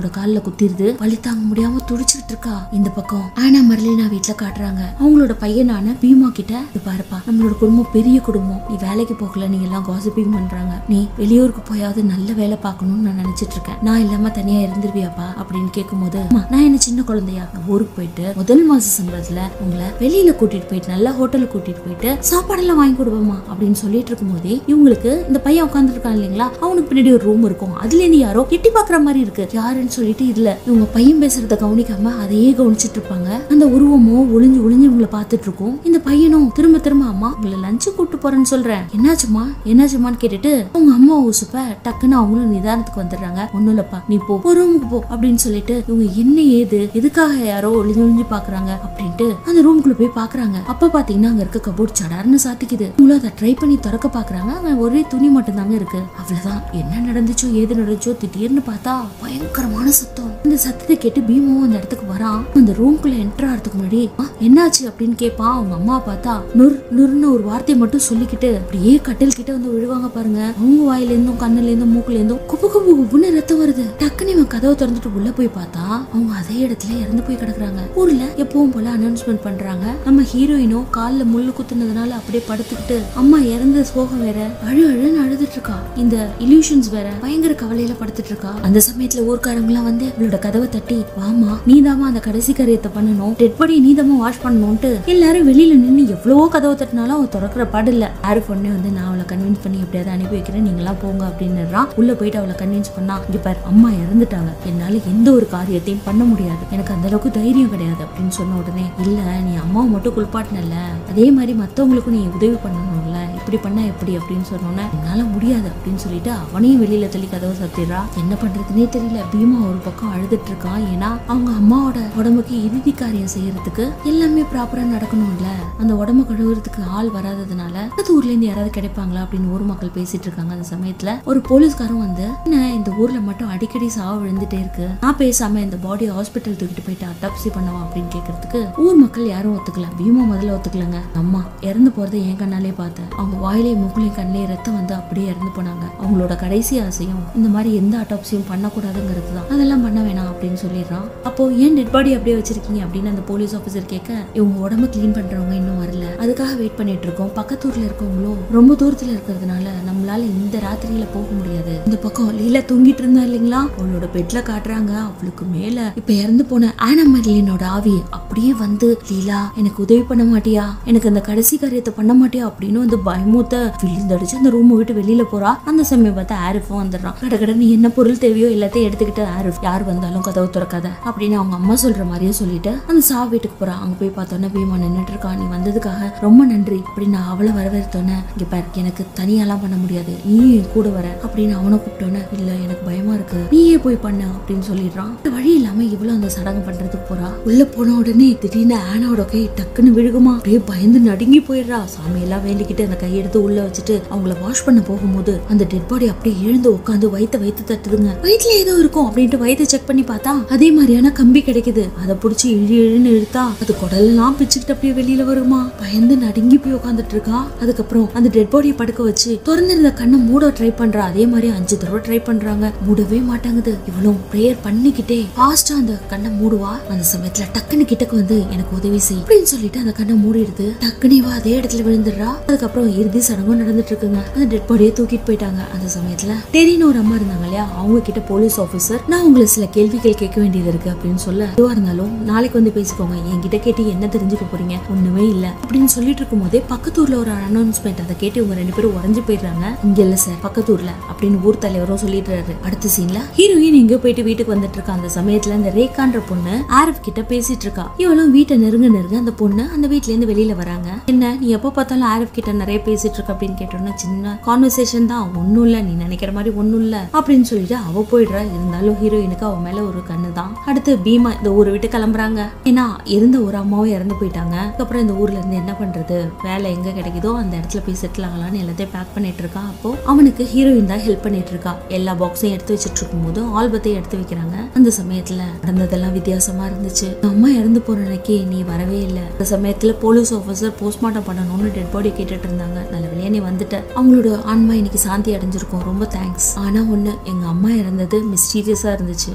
குத்திருது வலி தாங்க முடியாம துடிச்சுக்கிட்டு இருக்கா இந்த பக்கம் ஆனா மரலினா வீட்டுல காட்டுறாங்க அவங்களோட பையனான பீமா கிட்ட இது பாருப்பா நம்மளோட குடும்பம் பெரிய குடும்பம் நீ வேலைக்கு போகல நீ எல்லாம் காசிப்பிங் பண்றாங்க நீ வெளியூருக்கு போயாவது நல்ல வேலை பார்க்கணும்னு நான் நினைச்சிட்டு இருக்கேன் நான் இல்லாம தனியா இருந்துருவியாப்பா அப்படின்னு கேட்கும்போது "அம்மா, நான் என்ன சின்ன குழந்தையா நான் ஊருக்கு போயிட்டு முதல் மாச சம்பளத்துல உங்களை வெளியில கூட்டிட்டு போயிட்டு நல்ல ஹோட்டலுக்கு கூட்டிட்டு போயிட்டு சாப்பாடெல்லாம் வாங்கி கொடுப்போமா அப்படின்னு சொல்லிட்டு இருக்கும்போதே இவங்களுக்கு இந்த பையன் உட்கார்ந்து இருக்கான் இல்லைங்களா அவனுக்கு பின்னாடி ஒரு ரூம் இருக்கும் அதுல இருந்து யாரோ எட்டி பாக்குற மாதிரி இருக்கு யாருன்னு சொல்லிட்டு இதுல இவங்க பையன் பேசுறத கவனிக்காம அதையே கவனிச்சிட்டு இருப்பாங்க அந்த உருவமோ ஒளிஞ்சு ஒளிஞ்சு இவங்களை பார்த்துட்டு இருக்கும் இந்த பையனும் திரும்ப திரும்ப அம்மா உங்களை லஞ்சு கூட்டு போறேன்னு சொல்றேன் என்னாச்சுமா என்னாச்சுமான்னு கேட்டுட்டு அவங்க அம்மா உசுப்ப டக்குன்னு அவங்களும் நிதானத்துக்கு வந்துடுறாங்க ஒண்ணும் இல்லப்பா நீ போ ஒரு ரூமுக்கு போ அப்படின்னு சொல்லிட்டு இவங்க என்ன ஏது எதுக்காக யாரோ ஒளிஞ்சு ஒளிஞ்சு பாக்குறாங்க அப்படின்ட்டு அந்த ரூம்குள்ள போய் பாக்குறாங்க அப்ப பாத்தீங்கன்னா அங்க இருக்க கபோர்ட் சடார்னு சாத்திக்குது இவங்களும் அதை ட்ரை பண்ணி திறக்க பாக்குறாங்க அங்க ஒரே துணி மட்டும் தாங்க இருக்கு அவ்வளவுதான் என்ன நடந்துச்சோ ஏது நடந்துச்சோ திடீர்னு பார்த்தா பயங்கரமான சத்தம் இந்த சத்தத்தை கேட்டு பீமும் அந்த இடத்துக்கு வரான் அந்த ரூம்குள்ள என்டர் ஆகிறதுக்கு முன்னாடி "ஆ, என்னாச்சு அப்படின்னு கேட்பான் அவங்க அம்மா பார்த்தா நுர் நுர்னு ஒரு வார்த்தையை மட்டும் சொல்லிக்கிட்டு அப்படியே கட்டில் கிட்ட வந்து விழுவாங்க பாருங்க அவங்க வாயில இருந்தும் கண்ணுல இருந்தும் மூக்குல இருந்தும் குப்பு குப்பு குப்புன்னு ரத்தம் வருது டக்குன்னு இவன் கதவை திறந்துட்டு உள்ள போய் பார்த்தா அவங்க அதே இடத்துல இறந்து போய் கிடக்குறாங்க ஊர்ல எப்பவும் போல அனௌன்ஸ்மெண்ட் பண்றாங்க நம்ம ஹீரோயினோ கால்ல முள்ளு குத்துனதுனால அப்படியே படுத்துக்கிட்டு அம்மா இறந்த சோகம் வேற அழு அழுன்னு அழுதுட்டு இருக்கா இந்த இல்யூஷன்ஸ் வேற பயங்கர கவலையில படுத்துட்டு இருக்கா அந்த சமயத்துல ஊர்க்காரங்க எல்லாம் வந்து இவளோட கதவை தட்டி வாமா நீதாம்மா அந்த கடைசி காரியத்தை பண்ணணும் டெட் பாடி நீதாம்மா வாஷ் பண்ணணும்ட்டு எல்லாரும் வெளியில நின்னு எவ்வளவோ கதவை தட்டினாலும் அவ திறக்கிற பாடு இல்ல யாரு பொண்ணே வந்து நான் அவளை கன்வின்ஸ் பண்ணி எப்படியாவது அனுப்பி வைக்கிறேன் நீங்களாம் போங்க அப்படின்னுறான் உள்ள போயிட்டு அவளை கன்வின்ஸ் பண்ணா இங்க பாரு அம்மா இறந்துட்டாங்க என்னால எந்த ஒரு காரியத்தையும் பண்ண முடியாது எனக்கு அந்த அளவுக்கு தைரியம் கிடையாது அப்படின்னு சொன்ன உடனே இல்ல நீ அம்மாவை மட்டும் குளிப்பாட்டினல அதே மாதிரி மத்தவங்களுக்கும் நீ உதவி பண்ணணும்ல இப்படி பண்ணா எப்படி அப்படின்னு சொன்னோன்னே என்னால முடியாது அப்படின்னு சொல்லிட்டு அவனையும் வெளியில தள்ளி கதவை சத்திடுறா என்ன பண்றதுனே தெரியல பீமா ஒரு பக்கம் அழுதுட்டு இருக்கான் ஏன்னா அவங்க அம்மாவோட உடம்புக்கு இறுதி காரியம் செய்யறதுக்கு எல்லாமே ப்ராப்பரா நடக்கணும்ல அந்த உடம்ப கழுவுறதுக்கு ஆள் வராததுனால அந்த ஊர்ல இருந்து யாராவது கிடைப்பாங்களா அப்படின்னு ஊர் மக்கள் பேசிட்டு இருக்காங்க அந்த சமயத்துல ஒரு போலீஸ்காரன் வந்து என்ன இந்த ஊர்ல மட்டும் அடிக்கடி சாவு விழுந்துட்டே இருக்கு நான் பேசாம இந்த பாடி ஹாஸ்பிட்டல் தூக்கிட்டு போயிட்டு அட்டாப்சி பண்ணவா அப்படின்னு கேக்குறதுக்கு ஊர் மக்கள் யாரும் ஒத்துக்கல பீமா முதல்ல ஒத்துக்கலங்க அம்மா இறந்து போறதை என் கண்ணாலே பார்த்தேன் அவங்க வாயிலே முகலையும் கண்ணிலே ரத்தம் வந்து அப்படியே இறந்து போனாங்க அவங்களோட கடைசி ஆசையும் இந்த மாதிரி எந்த அட்டாப்சியும் பண்ணக்கூடாதுங்கிறது தான் அதெல்லாம் பண்ண வேணாம் அப்படின்னு சொல்லிடுறான் அப்போ ஏன் டெட் பாடி அப்படியே வச்சிருக்கீங்க அப்படின்னு அந்த போலீஸ் ஆஃபீஸர் கேட்க இவங்க உடம்ப க்ளீன் பண்றவங்க இன்னும் வரல அதுக்காக வெயிட் பண்ணிட்டு இருக்கோம் பக்கத்தூர்ல இருக்கவங்களும் ரொம்ப தூரத்துல இருக்கிறதுனால நம்மளால இந்த ராத்திரியில போக முடியாது இந்த பக்கம் லீலா தூங்கிட்டு இருந்தா இல்லைங்களா அவளோட பெட்ல காட்டுறாங்க அவளுக்கு மேல இப்ப இறந்து போன ஆனா மர்லினோட ஆவி அப்படியே வந்து லீலா எனக்கு உதவி பண்ண மாட்டியா எனக்கு அந்த கடைசி காரியத்தை பண்ண மாட்டியா அப்படின்னு வந்து பயமூத்த விழுந்தடிச்சு அந்த ரூமை விட்டு வெளியில போறா அந்த சமயம் பார்த்தா ஆரிஃபும் வந்துடுறான் கடகட நீ என்ன பொருள் தேவையோ எல்லாத்தையும் எடுத்துக்கிட்டு ஆரிஃப் யார் வந்தாலும் கதவு திறக்காத அப்படின்னு அவங்க அம்மா சொல்ற மாதிரியே சொல்லிட்டு அந்த சா வீட்டுக்கு போறா அங்க போய் பார்த்தோன்னே பீமா நின்னுட்டு இருக்கா நீ வந்ததுக்காக ரொம்ப நன்றி அப்படின்னு நான் அவளை வரவேற்றோன்னே இங்க பாரு எனக்கு தனியாலாம் பண்ண முடியாது நீயும் என் கூட வர அப்படின்னு அவனை கூப்பிட்டோன்னே இல்ல எனக்கு பயமா இருக்கு நீயே போய் பண்ணு அப்படின்னு சொல்லிடுறான் இந்த வழி இல்லாம இவ்வளவு அந்த சடங்கு பண்றதுக்கு போறா உள்ள போன உடனே திடீர்னு ஆனாவோட கை டக்குன்னு விழுகுமா அப்படியே பயந்து நடுங்கி போயிடுறா சாமி எல்லாம் வேண்டிக்கிட்டு அந்த கையெடுத்து உள்ள வச்சுட்டு அவங்கள வாஷ் பண்ண போகும்போது அந்த டெட் பாடி அப்படியே எழுந்து உட்காந்து வயித்த வயித்து தட்டுதுங்க வயித்துல ஏதோ இருக்கும் அப்படின்ட்டு வயித்தை செக் பண்ணி பார்த்தா அதே மாதிரியான கம்பி கிடைக்குது அதை புடிச்சு இழு இழுன்னு இழுத்தா அது குடலெல்லாம் பிச்சுக்கிட்டு அப்படியே வெளியில வருமா பயந்து நடுங்கி போய் உட்காந்துட்டு இருக்கா அதுக்கப்புறம் அந்த டெட் பாடியை படுக்க வச்சு திறந்திருந்த கண்ணை மூட ட்ரை பண்றா அதே மாதிரி அஞ்சு தடவை ட்ரை பண்றாங்க மூடவே மாட்டாங்குது இவளும் ப்ரேயர் பண்ணிக்கிட்டே ஃபாஸ்டா அந்த கண்ணை மூடுவா அந்த சமயத்துல டக்குன்னு கிட்டக்கு வந்து எனக்கு உதவி செய் அப்படின்னு சொல்லிட்டு அந்த கண்ணை மூடிடுது டக்குனு இவ அதே இடத்துல விழுந்துடுறா அதுக்கப்புறம் இறுதி சடங்கும் நடந்துட்டு இருக்குங்க அந்த டெட் பாடியை தூக்கிட்டு போயிட்டாங்க அந்த சமயத்துல தெரியும் ஒரு அம்மா இருந்தாங்க இல்லையா அவங்க கிட்ட போலீஸ் ஆபீசர் நான் உங்களை சில கேள்விகள் கேட்க வேண்டியது இருக்கு அப்படின்னு சொல்ல எதுவா இருந்தாலும் நாளைக்கு வந்து பேசிக்கோங்க என்கிட்ட கேட்டு என்ன தெரிஞ்சுக்க போறீங்க ஒண்ணுமே இல்ல அப்படின்னு சொல்லிட்டு இருக்கும் போதே பக்கத்தூர்ல ஒரு அனௌன்ஸ்மெண்ட் அதை கேட்டு இவங்க ரெண்டு பேரும் உடஞ்சு போயிடுறாங்க இங்க இல்ல சார் பக்கத்தூர்ல அப்படின்னு ஊர் தலைவரும் சொல்லிடுறாரு அடுத்த சீன்ல ஹீரோயின் எங்க போயிட்டு வீட்டுக்கு வந்துட்டு இருக்கா அந்த சமயத்துல இந்த ரேகான்ற பொண்ணு ஆரிஃப் கிட்ட பேசிட்டு இருக்கா இவளும் வீட்டை நெருங்க நெருங்க அந்த பொண்ணு அந்த வீட்ல இருந்து வெளியில வராங்க என்ன நீ எப்ப பார்த்தாலும் ஆரிஃப் கிட்ட நிறைய பேசிட்டு இருக்க அப்படின்னு கேட்டோம்னா சின்ன கான்வர்சேஷன் தான் ஒண்ணும் இல்ல நீ நினைக்கிற மாதிரி ஒண்ணும் இல்ல அப்படின்னு சொல்லிட்டு அவ போயிடுறா இருந்தாலும் ஹீரோயினுக்கு அவ மேல ஒரு கண்ணு தான் அடுத்து பீமா இந்த ஊரை விட்டு கிளம்புறாங்க ஏன்னா இருந்த ஒரு அம்மாவும் இறந்து போயிட்டாங்க அதுக்கப்புறம் இந்த ஊர்ல இருந்து என்ன பண்றது வேலை எங்க கிடைக்குதோ அந்த இடத்துல போய் செட்டில் ஆகலாம்னு எல்லாத்தையும் பேக் பண்ணிட்டு இருக்கா அப்போ அவனுக்கு ஹீரோயின் தான் ஹெல்ப் பண்ணிட்டு இருக்கா எல்லா பாக்ஸையும் எடுத்து வச்சிட்டு இருக்கும் போது ஆல்பத்தையும் எடுத்து வைக்கிறாங்க அந்த சமயத்துல நடந்ததெல்லாம் வித்தியாசமா இருந்துச்சு எங்க அம்மா இறந்து போற அன்னைக்கு நீ வரவே இல்லை அந்த சமயத்துல போலீஸ் ஆஃபீஸர் போஸ்ட்மார்ட்டம் பண்ணணும்னு டெட் பாடி கேட்டுட்டு இருந்தாங்க நல்ல வேலையா நீ வந்துட்ட அவங்களோட ஆன்மா இன்னைக்கு சாந்தி அடைஞ்சிருக்கும் ரொம்ப தேங்க்ஸ் ஆனா ஒண்ணு எங்க அம்மா இறந்தது மிஸ்டீரியஸா இருந்துச்சு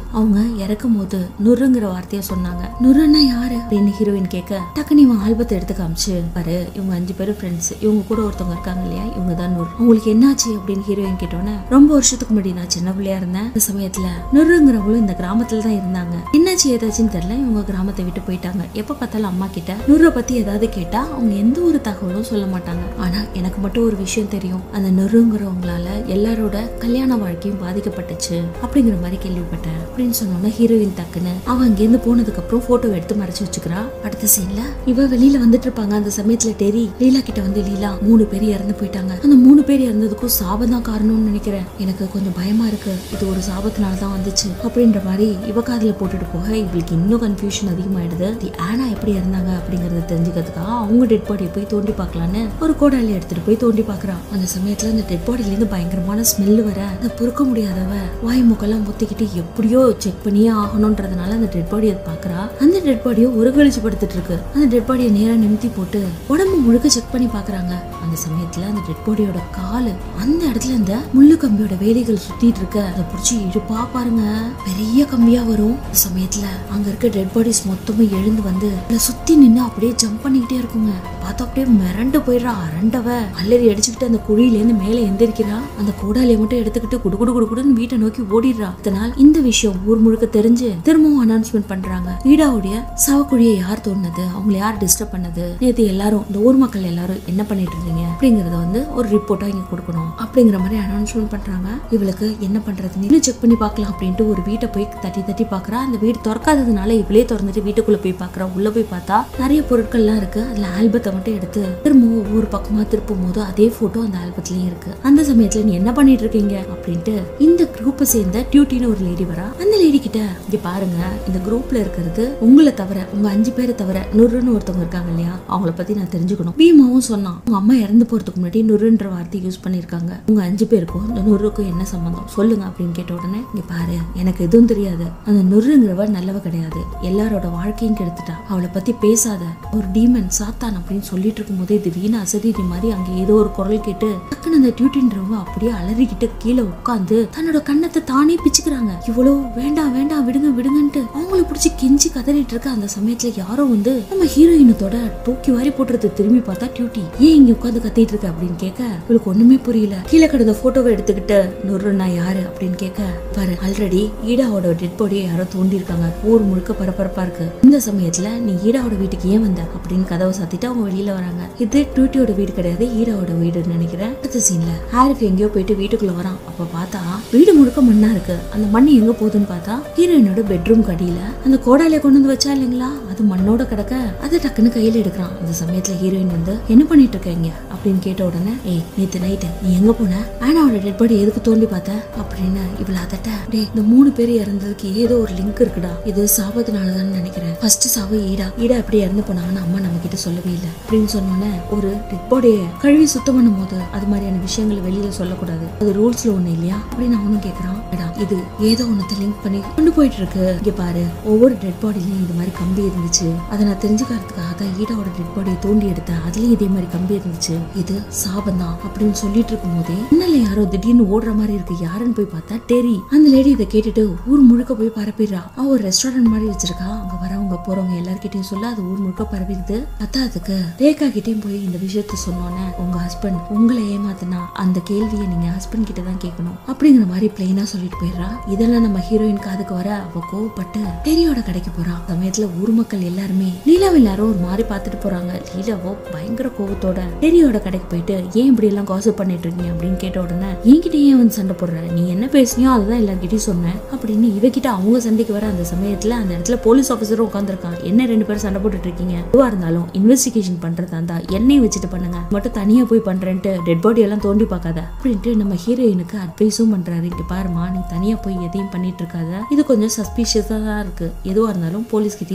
அவங்க இறக்கும் போது நுருங்கிற வார்த்தைய சொன்னாங்க நுருன்னா யாரு அப்படின்னு ஹீரோயின் கேட்க டக்குன்னு இவன் ஆல்பத்தை எடுத்து காமிச்சு பாரு இவங்க அஞ்சு பேரும் ஃப்ரெண்ட்ஸ் இவங்க கூட ஒருத்தவங்க இருக்காங்க இல்லையா இவங்க தான் நூறு உங்களுக்கு என்னாச்சு அப்படின்னு ஹீரோயின் கேட்டோன்னே ரொம்ப வருஷத்துக்கு முன்னாடி நான் சின்ன பிள்ளையா இருந்தேன் அந்த சமயத்துல நுருங்கிறவங்களும் இந்த கிராமத்துல தான் இருந்தாங்க என்னாச்சு ஏதாச்சுன்னு தெரியல இவங்க கிராமத்தை விட்டு போயிட்டாங்க எப்ப பார்த்தாலும் அம்மா கிட்ட நுரை பத்தி ஏதாவது கேட்டா அவங்க எந்த ஒரு தகவலும் சொல்ல மாட்டாங்க ஆனா எனக்கு மட்டும் ஒரு விஷயம் தெரியும் அந்த நுருங்கிறவங்களால எல்லாரோட கல்யாண வாழ்க்கையும் பாதிக்கப்பட்டுச்சு அப்படிங்கிற மாதிரி கேள்விப்பட்டேன் அப்படின்னு சொன்னோன்னா ஹீரோயின் டக்குன்னு அவ அங்கேருந்து போனதுக்கு அப்புறம் போட்டோ எடுத்து மறைச்சு வச்சுக்கிறா அடுத்த சீன்ல இவ வெளியில வந்துட்டு இருப்பாங்க அந்த சமயத்துல டெரி லீலா கிட்ட வந்து லீலா மூணு பேர் இறந்து போயிட்டாங்க அந்த மூணு பேர் இறந்ததுக்கும் சாபம் தான் காரணம்னு நினைக்கிறேன் எனக்கு கொஞ்சம் பயமா இருக்கு இது ஒரு சாபத்தினால தான் வந்துச்சு அப்படின்ற மாதிரி இவ காதுல போட்டுட்டு போக இவளுக்கு இன்னும் கன்ஃபியூஷன் அதிகமாயிடுது தி ஆனா எப்படி இறந்தாங்க அப்படிங்கறத தெரிஞ்சுக்கிறதுக்காக அவங்க டெட் பாடியை போய் தோண்டி பார்க்கலான்னு ஒரு கோடாலி எடுத்துட்டு போய் தோண்டி பாக்குறா அந்த சமயத்துல அந்த டெட் பாடியில இருந்து பயங்கரமான ஸ்மெல் வர அதை பொறுக்க முடியாதவ வாய் மூக்கெல்லாம் முத்திக்கிட்டு எப்படியோ செக் பண்ணியே ஆகணும்ன்றதுனால அந்த டெட் பாடியை பாக்குறா அந்த டெட் பாடியை ஒரு கழிச்சு படுத்துட்டு இருக்கு அந்த டெட் பாடியை நேரா நிமித்தி போட்டு உடம்பு முழுக்க செக் பண்ணி பாக்குறாங்க அந்த சமயத்துல அந்த டெட் பாடியோட காலு அந்த இடத்துல இந்த முள்ளு கம்பியோட வேலிகள் சுத்திட்டு இருக்க அதை புடிச்சு இழுப்பா பாருங்க பெரிய கம்பியா வரும் அந்த சமயத்துல அங்க இருக்க டெட் பாடிஸ் மொத்தமும் எழுந்து வந்து இதை சுத்தி நின்னு அப்படியே ஜம்ப் பண்ணிக்கிட்டே இருக்குங்க பார்த்தா அப்படியே மிரண்டு போயிடுறா அரண்டவ அல்லறி அடிச்சுக்கிட்டு அந்த குழியில இருந்து மேல எந்திரிக்கிறா அந்த கோடாலியை மட்டும் எடுத்துக்கிட்டு குடு குடு குடு குடுன்னு வீட்டை நோக்கி ஓடிடுறா இதனால் இந்த விஷயம் ஊர் முழுக்க தெரிஞ்சு திரும்பவும் அனௌன்ஸ்மெண்ட் பண்றாங்க ஈடாவுடைய சவக்குழியை யார் தோணுது அவங்களை யார் டிஸ்டர்ப் பண்ணது நேத்து எல்லாரும் இந்த ஊர் மக்கள் எல்லாரும் என்ன பண்ணிட்டு இருந்தீங்க அப்படிங்கறத வந்து ஒரு ரிப்போர்ட்டா இங்க கொடுக்கணும் அப்படிங்கிற மாதிரி அனௌன்ஸ்மெண்ட் பண்றாங்க இவளுக்கு என்ன பண்றதுன்னு இன்னும் செக் பண்ணி பார்க்கலாம் அப்படின்ட்டு ஒரு வீட்டை போய் தட்டி தட்டி பாக்குறா அந்த வீடு திறக்காததுனால இவளே திறந்துட்டு வீட்டுக்குள்ள போய் பாக்குறா உள்ள போய் பார்த்தா நிறைய பொருட்கள்லாம் இருக்கு அதுல ஆல்பத்தை மட்டும் எடுத்து திரும்பவும் ஒவ்வொரு பக்கமா திருப்பும் போது அதே போட்டோ அந்த ஆல்பத்துலயும் இருக்கு அந்த சமயத்துல நீ என்ன பண்ணிட்டு இருக்கீங்க அப்படின்ட்டு இந்த குரூப்பை சேர்ந்த டியூட்டின்னு ஒரு லேடி வரா அந்த லேடி கிட்ட இங்க பாருங்க இந்த குரூப்ல இருக்கிறது உங்களை தவிர உங்க அஞ்சு பேரை தவிர நுருன்னு ஒருத்தவங்க இருக்காங்க இல்லையா அவங்கள பத்தி நான் தெரிஞ்சுக்கணும் பீமாவும் சொன்னான் உங்க அம்மா இறந்து போறதுக்கு முன்னாடி நுருன்ற வார்த்தை யூஸ் பண்ணிருக்காங்க உங்க அஞ்சு பேருக்கும் இந்த நுருக்கும் என்ன சம்பந்தம் சொல்லுங்க அப்படின்னு கேட்ட உடனே இங்க பாரு எனக்கு எதுவும் தெரியாது அந்த நுருங்கிறவ நல்லவ கிடையாது எல்லாரோட வாழ்க்கையும் கெடுத்துட்டா அவளை பத்தி பேசாத ஒரு டீமன் சாத்தான் அப்படின்னு சொல்லிட்டு இருக்கும் போதே திடீர்னு அசரீரி மாதிரி அங்க ஏதோ ஒரு குரல் கேட்டு டக்குன்னு அந்த டியூட்டின்றவங்க அப்படியே அலறிக்கிட்டு கீழே உட்காந்து தன்னோட கண்ணத்தை தானே பிச்சுக்கிறாங்க இவ்வளோ வேண்டாம் வேண்டாம் விடுங்க விடுங்கன்ட்டு அவங்கள பிடிச்சி கெஞ்சி கதறிட்டு இருக்க அந்த சமயத்துல யாரோ வந்து நம்ம ஹீரோயினத்தோட தூக்கி வாரி போட்டுறது திரும்பி பார்த்தா டியூட்டி ஏன் இங்க உட்காந்து கத்திட்டு இருக்க அப்படின்னு கேட்க இவளுக்கு ஒண்ணுமே புரியல கீழே கிடந்த போட்டோவை எடுத்துக்கிட்டு நுருன்னா யாரு அப்படின்னு கேட்க பாரு ஆல்ரெடி ஈடாவோட டெட் பாடியை யாரோ தோண்டி இருக்காங்க ஊர் முழுக்க பரபரப்பா இருக்கு இந்த சமயத்துல நீ ஈடாவோட வீட்டுக்கு ஏன் வந்த அப்படின்னு கதவை சாத்திட்டு அவங்க வெளியில வராங்க இது டியூட்டியோட வீடு கிடையாது ஈடாவோட வீடுன்னு நினைக்கிறேன் அடுத்த சீன்ல ஹாரிஃப் எங்கேயோ போயிட்டு வீட்டுக்குள்ள வரான் அப்ப பார்த்தா வீடு முழுக்க மண்ணா இருக்கு அந்த மண் எங்க போகுதுன்னு பார்த்தா ஹீரோயினோட பெட்ரூம் கடியில அந்த கோடாலிய கொண்டு வந்து வச்சா இல்லைங்களா அது மண்ணோட கிடக்க அதை டக்குன்னு கையில எடுக்கிறான் அந்த சமயத்துல ஹீரோயின் வந்து என்ன பண்ணிட்டு இருக்கீங்க அப்படின்னு கேட்ட உடனே ஏய் நேத்து நைட்டு நீ எங்க போன ஆனாவோட டெட் பாடி எதுக்கு தோண்டி பார்த்த அப்படின்னு இவ்வளவு அதட்ட டேய் இந்த மூணு பேர் இறந்ததுக்கு ஏதோ ஒரு லிங்க் இருக்குடா இது சாபத்தினாலதான் நினைக்கிறேன் ஃபர்ஸ்ட் சாவு ஈடா ஈடா எப்படி இறந்து போனாங்கன்னு அம்மா நம்ம கிட்ட சொல்லவே இல்லை அப்படின்னு சொன்னோன்னே ஒரு டெட் பாடியை கழுவி சுத்தம் பண்ணும் போது அது மாதிரியான விஷயங்களை வெளியில சொல்லக்கூடாது அது ரூல்ஸ்ல ஒண்ணு இல்லையா அப்படின்னு அவனும் கேக்குறான் "எடா, இது ஏதோ ஒன்னத்தை லிங்க் பண்ணி கொண்டு போயிட்டு இருக்கு இங்க பாரு ஒவ்வொரு டெட் பாடிலையும் இது மாதிரி கம்பி இருந்துச்சு அதை நான் தெரிஞ்சுக்கிறதுக்காக தான் ஈடாவோட டெட் பாடியை தோண்டி எடுத்தேன் அதுலயும் இதே மாதிரி கம்பி இருந்துச்சு இது சாபம் தான் அப்படின்னு சொல்லிட்டு இருக்கும் போதே இன்னல யாரோ திடீர்னு ஓடுற மாதிரி இருக்கு யாருன்னு போய் பார்த்தா டெரி அந்த லேடி இதை கேட்டுட்டு ஊர் முழுக்க போய் பரப்பிடுறா அவ ஒரு ரெஸ்டாரண்ட் மாதிரி வச்சிருக்கா அங்க வரவங்க போறவங்க எல்லார்கிட்டயும் சொல்ல அது ஊர் முழுக்க பரவிடுது பத்தாததுக்கு ரேகா கிட்டயும் போய் இந்த விஷயத்த சொன்னோன்னே உங்க ஹஸ்பண்ட் உங்களை ஏமாத்துனா அந்த கேள்வியை நீங்க ஹஸ்பண்ட் கிட்ட தான் கேட்கணும் அப்படிங்கிற மாதிரி பிளெயினா சொல்லிட்டு போயிடுறா இதெல்லாம் நம்ம ஹீரோயின் காதுக்கு வர அவ கோவப்பட்டு டெரியோட கடைக்கு போறா சமயத்துல ஊர் மக்கள் எல்லாருமே லீலாவை எல்லாரும் ஒரு மாதிரி பார்த்துட்டு போறாங்க லீலாவோ பயங்கர கோவத்தோட டெரியோட கடைக்கு போயிட்டு ஏன் இப்படி எல்லாம் காசு பண்ணிட்டு இருக்கீங்க அப்படின்னு கேட்ட உடனே என்கிட்ட ஏன் வந்து சண்டை போடுற நீ என்ன பேசுனியோ அதுதான் எல்லார்கிட்டயும் சொன்னேன் அப்படின்னு இவகிட்ட அவங்க சண்டைக்கு வர அந்த சமயத்துல அந்த இடத்துல போலீஸ் ஆஃபீஸரும் உட்காந்துருக்கான் என்ன ரெண்டு பேரும் சண்டை போட்டுட்டு இருக்கீங்க எதுவா இருந்தாலும் இன்வெஸ்டிகேஷன் பண்றதா இருந்தா என்னை வச்சுட்டு பண்ணுங்க மட்டும் தனியா போய் பண்றேன்ட்டு டெட் பாடி எல்லாம் தோண்டி பார்க்காத அப்படின்ட்டு நம்ம ஹீரோயினுக்கு அட்வைஸும் பண்றாரு இங்க பாருமா நீ தனியா போய் எதையும் பண்ணிட்டு இருக்காத இது கொஞ்சம் சஸ்பீஷியஸா தான் இருக்கு எதுவா இருந்தாலும் போலீஸ் கிட்டயும் சொல்லு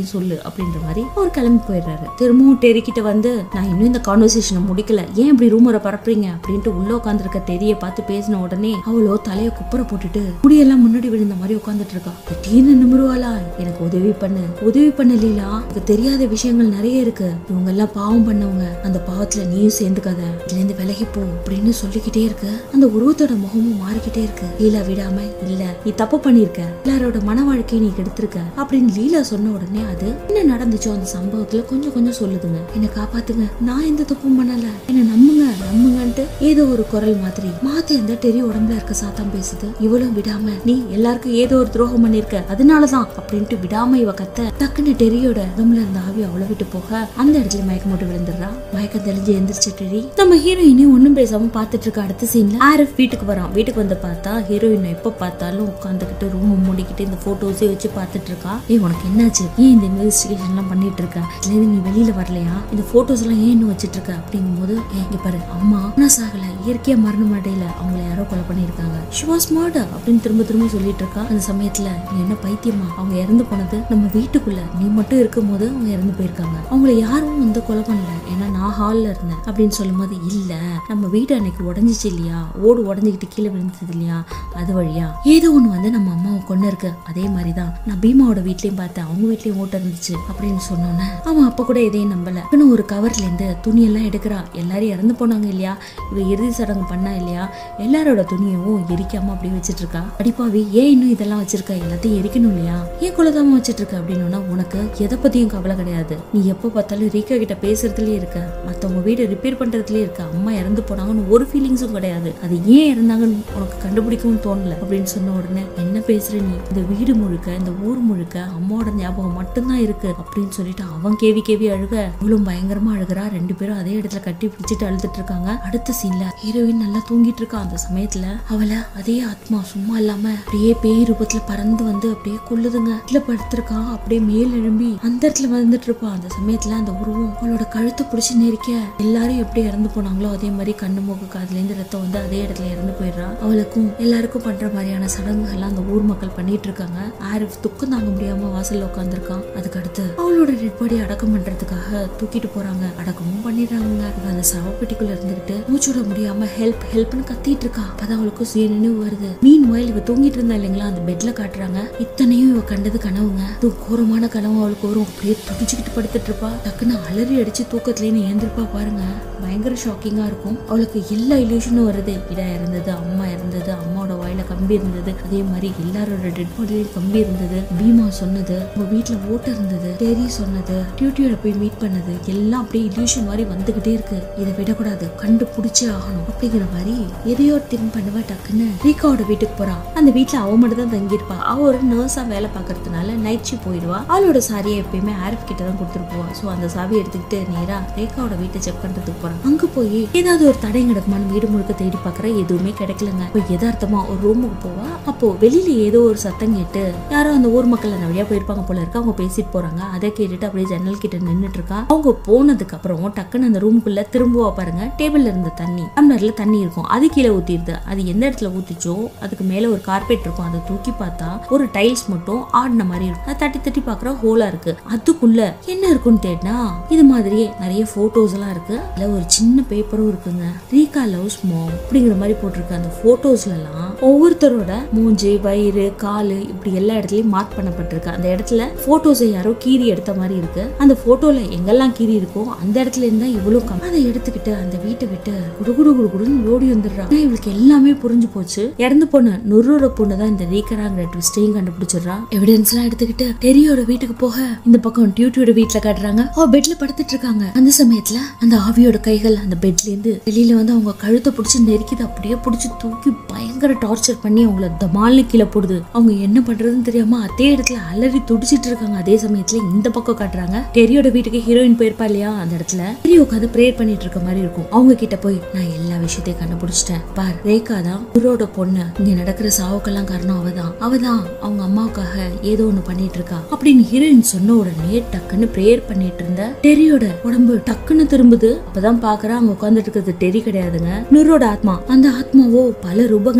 அப்படின்ற மாதிரி அவர் கிளம்பி போயிடுறாரு திரும்பவும் டெரி கிட்ட வந்து நான் இன்னும் இந்த கான்வர்சேஷனை முடிக்கல ஏன் இப்படி ரூமரை பரப்புறீங்க அப்படின்ட்டு உள்ள உட்காந்துருக்க டெரிய பார்த்து பேசின உடனே அவளோ தலைய குப்புற போட்டுட்டு முடியெல்லாம் முன்னாடி விழுந்த மாதிரி உட்காந்துட்டு இருக்கா திடீர்னு நிமிருவாளா எனக்கு உதவி பண்ணு உதவி பண்ண லீலா எனக்கு தெரியாத விஷயங்கள் நிறைய இருக்கு இவங்க எல்லாம் பாவம் பண்ணவங்க அந்த பாவத்துல நீயும் சேர்ந்துக்காத இதுல இருந்து விலகி போ அப்படின்னு சொல்லிக்கிட்டே இருக்கு அந்த உருவத்தோட முகமும் மாறிக்கிட்டே இருக்கு லீலா விடாம இல்ல நீ தப்பு பண்ணிருக்க எல்லாரோட மன வாழ்க்கையை நீ கெடுத்திருக்க அப்படின்னு லீலா சொன்ன உடனே அது என்ன நடந்துச்சோ அந்த சம்பவத்துல கொஞ்சம் கொஞ்சம் சொல்லுதுங்க என்ன காப்பாத்துங்க நான் எந்த தப்பும் பண்ணல என்ன நம்புங்க நம்புங்கன்ட்டு ஏதோ ஒரு குரல் மாதிரி மாத்தி அந்த டெரி உடம்புல இருக்க சாத்தான் பேசுது இவளும் விடாம நீ எல்லாருக்கும் ஏதோ ஒரு துரோகம் பண்ணிருக்க அதனாலதான் அப்படின்ட்டு விடாம இவ கத்த டக்குன்னு டெரியோட உடம்புல இருந்த ஆவி அவளை விட்டு போக அந்த இடத்துல மயக்கம் போட்டு விழுந்துடுறா மயக்கம் தெளிஞ்சு எந்திரிச்ச டெரி நம்ம ஹீரோயினே ஒண்ணும் பேசாம பாத்துட்டு இருக்க அடுத்த சீன்ல ஆரிஃப் வீட்டுக்கு வரான் வீட்டுக்கு வந்து பார்த்தா ஹீரோயின் எப்ப பார்த்தாலும் உட்காந்துக்கிட்டு ரூம் மூடிக்கிட்டு இந்த போட்டோஸே வச்சு பார்த்துட்டு இருக்கா ஏய் உனக்கு என்னாச்சு ஏன் இந்த இன்வெஸ்டிகேஷன் எல்லாம் பண்ணிட்டு இருக்க இதுல இருந்து நீ வெளியில வரலையா இந்த போட்டோஸ் எல்லாம் ஏன் இன்னும் வச்சிட்டு இருக்க அப்படிங்கும் போது "ஏய், இங்க பாரு அம்மா நான் சாகல இயற்கையா மரணம் அடையில அவங்கள யாரோ கொலை பண்ணிருக்காங்க ஷுவாஸ் மர்டர் அப்படின்னு திரும்ப திரும்ப சொல்லிட்டு இருக்கா அந்த சமயத்துல நீ என்ன பைத்தியமா அவங்க இறந்து போனது நம்ம வீட்டுக்குள்ள நீ மட்டும் இருக்கும் போது அவங்க இறந்து போயிருக்காங்க அவங்கள யாரும் வந்து கொலை பண்ணல ஏன்னா நான் ஹால்ல இருந்தேன் அப்படின்னு சொல்லும்போது இல்ல நம்ம வீடு அன்னைக்கு உடஞ்சிச்சு இல்லையா ஓடு உடஞ்சிக்கிட்டு கீழே விழுந்தது இல்லையா அது வழியா ஏதோ ஒண்ணு வந்து நம்ம அம்மாவை கொண்டு இருக்கு அதே மாதிரிதான் நான் பீமாவோட வீட்லயும் பார்த்தேன் அவங்க வீட்லயும் ஓட்ட இருந்துச்சு அப்படின்னு சொன்னோன்னே அவன் அப்ப கூட எதையும் நம்பல இன்னும் ஒரு கவர்ல இருந்து துணி எல்லாம் எடுக்கிறா எல்லாரும் இறந்து போனாங்க இல்லையா இவ இறுதி சடங்கு பண்ணா இல்லையா எல்லாரோட துணியவும் எரிக்காம அப்படியே வச்சிட்டு இருக்கா அடிப்பாவி ஏன் இன்னும் இதெல்லாம் வச்சிருக்க எல்லாத்தையும் எரிக்கணும் இல்லையா ஏன் குலதாம வச்சிட்டு இருக்க அப்படின்னா உனக்கு எதை பத்தியும் கவலை கிடையாது நீ எப்ப பார்த்தாலும் ரீகா கிட்ட பேசுறதுலயே இருக்க மத்தவங்க வீடை ரிப்பேர் பண்றதுலயே இருக்க அம்மா இறந்து போனாங்கன்னு ஒரு ஃபீலிங்ஸும் கிடையாது அது ஏன் இறந்தாங்கன்னு உனக்கு கண்டுபிடிக்கவும் தோணல அப்படின்னு சொன்ன உடனே என்ன பேசுற நீ இந்த வீடு முழுக்க இந்த ஊர் முழுக்க அம்மாவோட ஞாபகம் மட்டும்தான் இருக்கு அப்படின்னு சொல்லிட்டு அவன் கேவி கேவி அழுக இவளும் பயங்கரமா அழுகுறா ரெண்டு பேரும் அதே இடத்துல கட்டி பிடிச்சிட்டு அழுதுட்டு இருக்காங்க அடுத்த சீன்ல ஹீரோயின் நல்லா தூங்கிட்டு இருக்கா அந்த சமயத்துல அவளை அதே ஆத்மா சும்மா இல்லாம அப்படியே பேய் ரூபத்துல பறந்து வந்து அப்படியே கொல்லுதுங்க இதுல படுத்திருக்கா அப்படியே மேல் எழும்பி அந்த இடத்துல வந்துட்டு இருப்பா அந்த சமயத்துல அந்த உருவம் அவளோட கழுத்தை பிடிச்சி நெரிக்க எல்லாரும் எப்படி இறந்து போனாங்களோ அதே மாதிரி கண்ணு மூக்கு காதுல இருந்து ரத்தம் வந்து அதே இடத்துல இறந்து போயிடுறா அவளுக்கும் எல்லாருக்கும் பண்ற மாதிரியான சடங்குகள்லாம் அந்த ஊர் மக்கள் பண்ணிட்டு இருக்காங்க ஆரிஃப் துக்கம் தாங்க முடியாம வாசல்ல உட்காந்துருக்கான் அதுக்கு அடுத்து அவளோட டெட் பாடி அடக்கம் பண்றதுக்காக தூக்கிட்டு போறாங்க அடக்கமும் பண்ணிடுறாங்க இவ அந்த சவப்பெட்டிக்குள்ள இருந்துகிட்டு மூச்சு விட முடியாம ஹெல்ப் ஹெல்ப்னு கத்திட்டு இருக்கா அப்பதான் அவளுக்கும் சுய நினைவு வருது மீன் வயல் இவ தூங்கிட்டு இருந்தா இல்லைங்களா அந்த பெட்ல காட்டுறாங்க இத்தனையும் இவ கண்டது கனவுங்க இது கோரமான கனவு அவளுக்கு வரும் அப்படியே துடிச்சுக்கிட்டு படுத்துட்டு இருப்பா டக்குன்னு அலறி அடிச்சு தூக்கத்துலேயே ஏந்திருப்பா பாருங்க பயங்கர ஷாக்கிங்கா இருக்கும் அவளுக்கு எல்லா இல்யூஷனும் வருது இடா இருந்தது அம்மா இருந்தது அம்மாவோட வாயில கம்பி இருந்தது அதே மாதிரி எல்லாரோட டெட் பாடியிலும் கம்பி இருந்தது பீமா சொன்னது உங்க வீட்ல ஓட்டு இருந்தது டெரி சொன்னது டியூட்டியோட போய் மீட் பண்ணது எல்லாம் அப்படியே இல்யூஷன் மாதிரி வந்துகிட்டே இருக்கு இதை விடக்கூடாது கண்டுபிடிச்சே ஆகணும் அப்படிங்கிற மாதிரி எதையோ திங்க் பண்ணுவா டக்குன்னு ரீகாவோட வீட்டுக்கு போறா அந்த வீட்ல அவ மட்டும் தான் தங்கியிருப்பா அவ ஒரு நர்ஸா வேலை பார்க்கறதுனால நைட் ஷிஃப்ட் போயிடுவா அவளோட சாரியை எப்பயுமே ஆரிஃப் கிட்ட தான் கொடுத்துட்டு போவா ஸோ அந்த சாவியை எடுத்துக்கிட்டு நேரா ரேகாவோட வீட்டை செக் பண்றதுக்கு போறான் அங்க போய் ஏதாவது ஒரு தடை கிடக்குமான்னு வீடு முழுக்க தேடி பாக்குற எதுவுமே கிடைக்கலங்க இப்போ யதார்த்தமா ஒரு ரூமுக்கு போவா அப்போ வெளியில ஏதோ ஒரு சத்தம் கேட்டு யாரோ அந்த ஊர் மக்கள் அந்த வழியா போயிருப்பாங்க போல இருக்கு அவங்க பேசிட்டு போறாங்க அதை கேட்டுட்டு அப்படியே ஜன்னல் கிட்ட நின்னுட்டு இருக்கா அவங்க போனதுக்கு அப்புறம் டக்குன்னு அந்த ரூமுக்குள்ள திரும்புவா பாருங்க டேபிள்ல இருந்த தண்ணி டம்ளர்ல தண்ணி இருக்கும் அது கீழே ஊத்திடுது அது எந்த இடத்துல ஊத்திச்சோ அதுக்கு மேல ஒரு கார்பெட் இருக்கும் அதை தூக்கி பார்த்தா ஒரு டைல்ஸ் மட்டும் ஆடின மாதிரி இருக்கும் அதை தட்டி தட்டி பாக்குற ஹோலா இருக்கு அதுக்குள்ள என்ன இருக்குன்னு தேடினா இது மாதிரியே நிறைய போட்டோஸ் எல்லாம் இருக்கு அதுல ஒரு சின்ன பேப்பரும் இருக்குங்க ரீகா லவ்ஸ் மோம் அப்படிங்கிற மாதிரி போட்டிருக்கு அந்த போட்டோஸ்ல எல்லாம் ஒவ்வொருத்தரோட மூஞ்சி வயிறு காலு இப்படி எல்லா இடத்துலயும் மார்க் பண்ணப்பட்டிருக்கு அந்த இடத்துல போட்டோஸை யாரோ கீறி எடுத்த மாதிரி இருக்கு அந்த போட்டோல எங்கெல்லாம் கீறி இருக்கோ அந்த இடத்துல இருந்தா இவ்வளவு கம் அதை எடுத்துக்கிட்டு அந்த வீட்டை விட்டு குடுகுடு குடுகுடுன்னு ஓடி வந்துடுறா ஆனா இவளுக்கு எல்லாமே புரிஞ்சு போச்சு இறந்து போன நுரோட பொண்ணு தான் இந்த ரீக்கராங்கிற ட்விஸ்டையும் கண்டுபிடிச்சிடுறா எவிடன்ஸ் எல்லாம் எடுத்துக்கிட்டு டெரியோட வீட்டுக்கு போக இந்த பக்கம் டியூட்டியோட வீட்டுல காட்டுறாங்க அவ பெட்ல படுத்துட்டு இருக்காங்க அந்த சமயத்துல அந்த ஆவியோட கைகள் அந்த பெட்ல இருந்து வெளியில வந்து அவங்க கழுத்தை பிடிச்சி நெருக்கிது அப்படியே பிடிச்சி தூக்கி பயங்கர டார்ச்சர் பண்ணி அவங்கள தமால்னு கீழே போடுது அவங்க என்ன பண்றதுன்னு தெரியாம அதே இடத்துல அலறி துடிச்சிட்டு இருக்காங்க அதே சமயத்துல இந்த பக்கம் காட்டுறாங்க டெரியோட வீட்டுக்கு ஹீரோயின் போயிருப்பா இல்லையா அந்த இடத்துல டெரி உட்காந்து ப்ரேயர் பண்ணிட்டு இருக்க மாதிரி இருக்கும் அவங்க கிட்ட போய் நான் எல்லா விஷயத்தையும் கண்டுபிடிச்சிட்டேன் பார் ரேகா தான் குரோட பொண்ணு இங்க நடக்கிற சாவுக்கெல்லாம் காரணம் அவதான் அவதான் அவங்க அம்மாவுக்காக ஏதோ ஒண்ணு பண்ணிட்டு இருக்கா அப்படின்னு ஹீரோயின் சொன்ன உடனே டக்குன்னு ப்ரேயர் பண்ணிட்டு இருந்த டெரியோட உடம்பு டக்குன்னு திரும்புது அப்பதான் பாக்குறா அங்க உட்காந்துட்டு இருக்கிறது டெரி கிடையாதுங்க நுரோட ஆத்மா அந்த ஆத்மாவோ பல ரூபங்கள்ல மாறி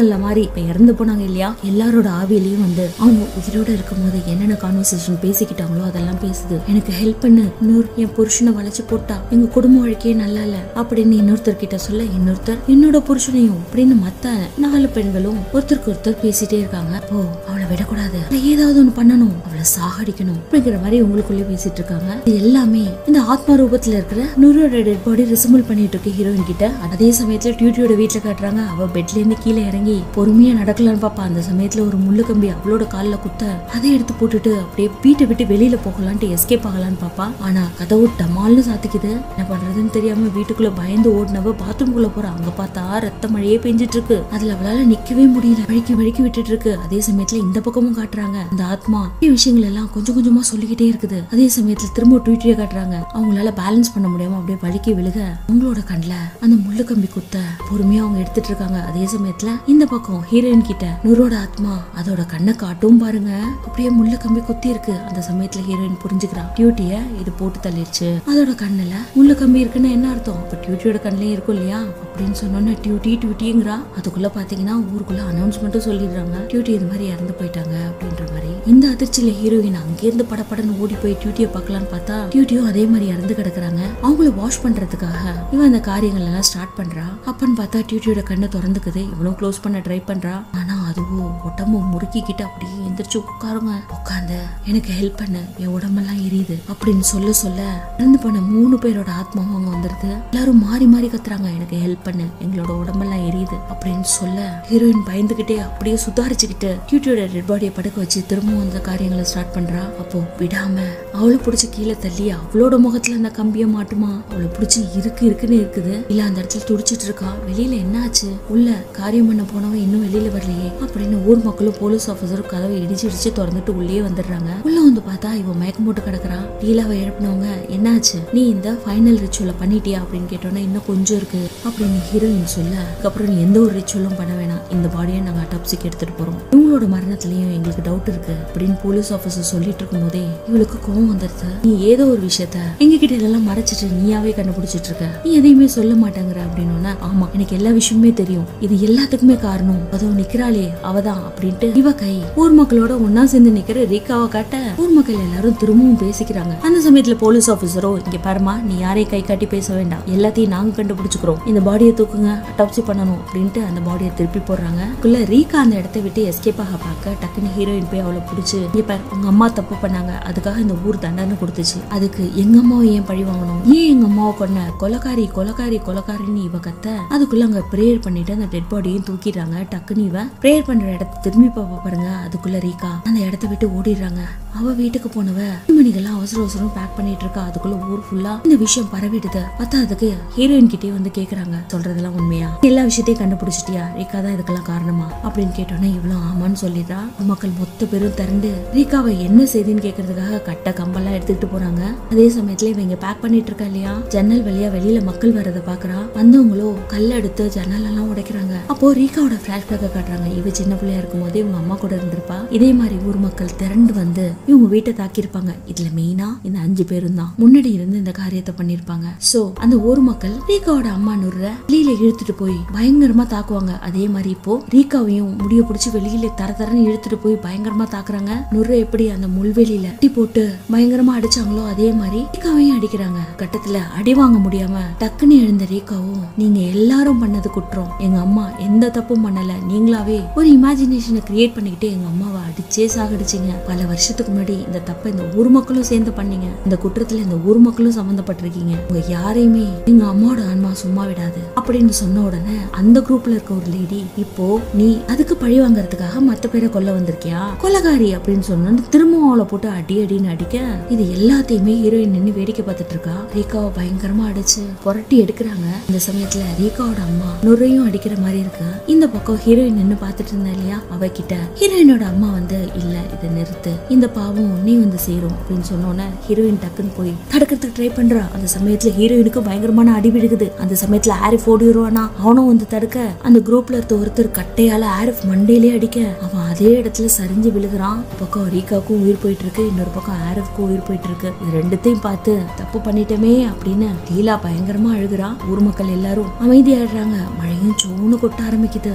இப்ப இறந்து போனாங்க இல்லையா எல்லாரோட ஆவியிலையும் வந்து அவங்க உயிரோட இருக்கும்போது என்னென்ன கான்வர்சேஷன் பேசிக்கிட்டாங்களோ அதெல்லாம் பேசுது எனக்கு ஹெல்ப் பண்ணு இன்னொரு என் புருஷனை வளைச்சு போட்டா எங்க குடும்ப வாழ்க்கையே நல்லா இல்ல அப்படின்னு இன்னொருத்தர் கிட்ட சொல்ல இன்னொருத்தர் என்னோட புருஷனையும் அப்படின்னு மத்த நாலு பெண்களும் ஒருத்தருக்கு ஒருத்தர் பேசிட்டே இருக்காங்க ஓ அவளை விடக்கூடாது அவளை ஏதாவது ஒண்ணு பண்ணணும் அவளை சாகடிக்கணும் அப்படிங்கிற மாதிரி உங்களுக்குள்ளே பேசிட்டு இருக்காங்க இது எல்லாமே இந்த ஆத்மா ரூபத்துல இருக்கிற நூறோட டெட் பாடி ரிசம்பிள் பண்ணிட்டு இருக்கு ஹீரோயின் கிட்ட அதே சமயத்துல டியூட்டியோட வீட்டுல காட்டுறாங்க அவ பெட்ல இருந்து கீழே இறங்கி பொறுமையா நடக்கலாம்னு பாப்பா அந்த சமயத்துல ஒரு முள்ளு கம்பி அவளோட கால்ல குத்த அதை எடுத்து போட்டுட்டு அப்படியே வீட்டை விட்டு வெளியில போகலான்ட்டு எஸ்கேப் ஆகலான்னு பாப்பா ஆனா கதவு டமால்னு சாத்திக்குது என்ன பண்றதுன்னு தெரியாம வீட்டுக்குள்ள பயந்து ஓடினவ பாத்ரூம்குள்ள போறா அங்க பார்த்தா ரத்த மழையே பெஞ்சிட்டு இருக்கு அதுல அவளால நிக்கவே முடியல வழுக்கி வழுக்கி விட்டுட்டு இருக்கு அதே சமயத்துல இந்த பக்கமும் காட்டுறாங்க அந்த ஆத்மா நிறைய விஷயங்கள் எல்லாம் கொஞ்சம் கொஞ்சமா சொல்லிக்கிட்டே இருக்குது அதே சமயத்துல திரும்ப ட்வீட்டே காட்டுறாங்க அவங்களால பேலன்ஸ் பண்ண முடியாம அப்படியே வழுக்கி விழுக அவங்களோட கண்ணுல அந்த முள்ளு கம்பி குத்த பொறுமையா அவங்க எடுத்துட்டு இருக்காங்க அதே சமயத்துல இந்த பக்கம் ஹீரோயின் கிட்ட நூறோட ஆத்மா அதோட கண்ணை காட்டும் பாருங்க அப்படியே முள்ளு கம்பி குத்தி இருக்கு அந்த சமயத்துல ஹீரோயின் புரிஞ்சுக்கிறா டியூட்டிய இது போட்டு தள்ளிடுச்சு அதோட கண்ணுல முள்ளு கம்பி இருக்குன்னு என்ன அர்த்தம் அப்ப டியூட்டியோட கண்ணுலயும் இருக்கும் இல்லையா அப்படின்னு சொன்னோன்னே டியூட்டி டியூட்டிங்கிறா அதுக்குள்ள பாத்தீங்கன்னா ஊருக்குள்ள அனௌன்ஸ்மெண்ட்டும் சொல்லிடுறாங்க டியூட்டி இது மாதிரி இறந்து போயிட்டாங்க அப்படின்ற மாதிரி இந்த அதிர்ச்சியில ஹீரோயின் அங்கேருந்து படப்படன்னு ஓடி போய் டியூட்டியை பார்க்கலான்னு பார்த்தா டியூட்டியும் அதே மாதிரி இறந்து கிடக்குறாங்க அவங்கள வாஷ் பண்றதுக்காக இவன் அந்த காரியங்கள் எல்லாம் ஸ்டார்ட் பண்றா அப்பன்னு பார்த்தா டியூட்டியோட கண்ணை திறந்துக்குது இவனும் க்ளோஸ் பண்ண ட்ரை பண்றா ஆனா அதுவும் உடம்பு முறுக்கிக்கிட்டு அப்படியே எந்திரிச்சு உட்காருங்க உட்காந்து எனக்கு ஹெல்ப் பண்ணு என் உடம்பெல்லாம் எரியுது அப்படின்னு சொல்ல சொல்ல இறந்து போன மூணு பேரோட ஆத்மாவும் அங்க வந்துருது எல்லாரும் மாறி மாறி கத்துறாங்க எனக்கு ஹெல்ப் பண்ணு எங்களோட உடம்பெல்லாம் எரியுது அப்படின்னு சொல்ல ஹீரோயின் பயந்துகிட்டே அப்படியே சுதாரிச்சுக்கிட்டு டியூட்டியோட டெட் பாடியை படுக்க வச்சு திரும்பவும் அந்த காரியங்களை ஸ்டார்ட் பண்றா அப்போ விடாம அவளை பிடிச்சி கீழே தள்ளி அவளோட முகத்துல அந்த கம்பிய மாட்டுமா அவளை பிடிச்சி இருக்கு இருக்குன்னு இருக்குது இல்ல அந்த இடத்துல துடிச்சிட்டு இருக்கா வெளியில என்ன ஆச்சு உள்ள காரியம் பண்ண போனவன் இன்னும் வெளியில வரலையே அப்படின்னு ஊர் மக்களும் போலீஸ் ஆபீசரும் கதவை இடிச்சு இடிச்சு திறந்துட்டு உள்ளே வந்துடுறாங்க உள்ள வந்து பார்த்தா இவன் மயக்கம் போட்டு கிடக்குறா லீலாவை எழுப்பினவங்க என்னாச்சு நீ இந்த ஃபைனல் ரிச்சுவலை பண்ணிட்டியா அப்படின்னு கேட்டோன்னா இன்னும் கொஞ்சம் இருக்கு அப்படின்னு ஹீரோயின் சொல்ல அதுக்கப்புறம் நீ எந்த ஒரு ரிச்சுவலும் பண்ண வேணாம் இந்த பாடியை நாங்க அட்டாப்சிக்கு எடுத்துட்டு போறோம் இவங்களோட மரணத்திலயும் எங்களுக்கு டவுட் இருக்கு அப்படின்னு போலீஸ் ஆபீசர் சொல்லிட்டு இருக்கும் போதே இவளுக்கு கோவம் வந்துருது நீ ஏதோ ஒரு விஷயத்த எங்க கிட்ட இதெல்லாம் மறைச்சிட்டு நீயாவே கண்டுபிடிச்சிட்டு இருக்க நீ எதையுமே சொல்ல மாட்டேங்கிற அப்படின்னு ஆமா எனக்கு எல்லா விஷயமுமே தெரியும் இது எல்லாத்துக்குமே காரணம் அதோ நிக்கிறாளே அவதான் அப்படின்ட்டு இவ கை ஊர் மக்களோட ஒன்னா சேர்ந்து நிக்கிற ரீகாவை காட்ட ஊர் மக்கள் எல்லாரும் திரும்பவும் பேசிக்கிறாங்க அந்த சமயத்துல போலீஸ் ஆபீசரோ இங்க பாருமா நீ யாரையும் கை காட்டி பேச வேண்டாம் எல்லாத்தையும் நாங்க கண்டுபிடிச்சுக்கிறோம் இந்த பாடியை தூக்குங்க அட்டாப்சி பண்ணணும் அப்படின்ட்டு அந்த பாடியை திருப்பி போடுறாங்க குள்ள ரீகா அந்த இடத்த விட்டு எஸ்கேப் ஆக பார்க்க டக்குன்னு ஹீரோயின் போய் அவளை பிடிச்சு இங்க பாரு உங்க அம்மா தப்பு பண்ணாங்க அதுக்காக இந்த ஊர் தண்டனை கொடுத்துச்சு அதுக்கு எங்க அம்மாவை ஏன் பழி வாங்கணும் ஏன் எங்க அம்மாவை கொன்ன கொலகாரி கொலகாரி கொலகாரின்னு இவ கத்த அதுக்குள்ள அங்க பிரேயர் பண்ணிட்டு அந்த டெட் பாடியும் தூக்கிடுறாங்க டக்குன்னு இவ பிரேயர் பண்ற இடத்த திரும்பி பாப்பா பாருங்க அதுக்குள்ள ரீகா அந்த இடத்த விட்டு ஓடிடுறாங்க அவ வீட்டுக்கு போனவ மணிகள்லாம் அவசர அவசரம் பேக் பண்ணிட்டு இருக்கா அதுக்குள்ள ஊர் ஃபுல்லா இந்த விஷயம் பரவிடுது பத்தாததுக்கு ஹீரோயின் கிட்டே வந்து கேக்குறாங்க சொல்றதெல்லாம் உண்மையா எல்லா விஷயத்தையும் கண்டுபிடிச்சிட்டியா ரீகா தான் இதுக்கெல்லாம் காரணமா அப்படின்னு கேட்டோன்னே இவ்வளவு ஆமான்னு சொல்லிடுறா மக்கள் மொத்த பேரும் திரண்டு ரீகாவை என்ன செய்தின்னு கேக்குறதுக்காக கட்ட கம்பெல்லாம் எடுத்துக்கிட்டு போறாங்க அதே சமயத்துல இவங்க பேக் பண்ணிட்டு இருக்கா இல்லையா ஜன்னல் வழியா வெளியில மக்கள் வர்றதை பாக்குறா வந்தவங்களோ கல் எடுத்து ஜன்னல் எல்லாம் உடைக்கிறாங்க அப்போ ரீகாவோட பிளாஷ்பேக்கை காட்டுறாங்க இவ சின்ன பிள்ளையா இருக்கும் போது இவங்க அம்மா கூட இருந்திருப்பா இதே மாதிரி ஊர் மக்கள் திரண்டு வந்து இவங்க வீட்டை தாக்கியிருப்பாங்க இதுல மெயினா இந்த அஞ்சு பேரும் தான் முன்னாடி இருந்து இந்த காரியத்தை பண்ணிருப்பாங்க சோ அந்த ஊர் மக்கள் ரீகாவோட அம்மா நுர்ற வெளியில இழுத்துட்டு போய் பயங்கரமா தாக்குவாங்க அதே மாதிரி இப்போ ரீகாவையும் முடிய பிடிச்சி வெளியில தர தரன்னு இழுத்துட்டு போய் பயங்கரமா தாக்குறாங்க நுர்ர எப்படி அந்த முள்வெளியில அடி போட்டு பயங்கரமா அடிச்சாங்களோ அதே மாதிரி ரீகாவையும் அடிக்கிறாங்க கட்டத்துல அடி வாங்க முடியாம டக்குன்னு எழுந்த ரீகாவும் நீங்க எல்லாரும் பண்ணது குற்றம் எங்க அம்மா எந்த தப்பும் பண்ணல நீங்களாவே ஒரு இமேஜினேஷனை கிரியேட் பண்ணிக்கிட்டு எங்க அம்மாவை அடிச்சே சாகடிச்சீங்க பல வருஷத்துக்கு முன்னாடி இந்த தப்பை இந்த ஊர் மக்களும் சேர்ந்து பண்ணீங்க இந்த குற்றத்துல இந்த ஊர் மக்களும் சம்பந்தப்பட்டிருக்கீங்க உங்க யாரையுமே எங்க அம்மாவோட ஆன்மா சும்மா விடாது அப்படின்னு சொன்ன உடனே அந்த குரூப்ல இருக்க ஒரு லேடி இப்போ நீ அதுக்கு பழி வாங்குறதுக்காக மத்த பேரை கொல்ல வந்திருக்கியா கொலகாரி அப்படின்னு சொன்னு திரும்பவும் அவளை போட்டு அடி அடின்னு அடிக்க இது எல்லாத்தையுமே ஹீரோயின் நின்னு வேடிக்கை பார்த்துட்டு இருக்கா ரீகாவை பயங்கரமா அடிச்சு புரட்டி எடுக்கிறாங்க இந்த சமயத்துல ரீகாவோட அம்மா நுரையும் அடிக்கிற மாதிரி இருக்கு இந்த பக்கம் ஹீரோயின் நின்னு பார்த்துட்டு இருந்தா இல்லையா அவகிட்ட ஹீரோயினோட அம்மா வந்து இல்ல இதை நிறுத்து இந்த பாவம் உன்னை வந்து சேரும் அப்படின்னு சொன்னோன்னே ஹீரோயின் டக்குன்னு போய் தடுக்கிறதுக்கு ட்ரை பண்றா அந்த சமயத்துல ஹீரோயினுக்கு பயங்கரமான அடி விழுகுது அந்த சமயத்துல ஆரிஃப் ஓடிடுவானா அவனும் வந்து தடுக்க அந்த குரூப்ல இருக்க ஒருத்தர் கட்டையால ஆரிஃப் மண்டையிலே அடிக்க அவன் அதே இடத்துல சரிஞ்சு விழுகிறான் ஒரு பக்கம் ரீகாக்கும் உயிர் போயிட்டு இருக்கு இன்னொரு பக்கம் ஆரிஃப்க்கும் உயிர் போயிட்டு இருக்கு இது ரெண்டுத்தையும் பார்த்து தப்பு பண்ணிட்டோமே அப்படின்னு லீலா பயங்கரமா அழுகுறா ஊர் மக்கள் எல்லாரும் அமைதியாடுறாங்க மழையும் சோனு கொட்ட ஆரம்பிக்குது அந்த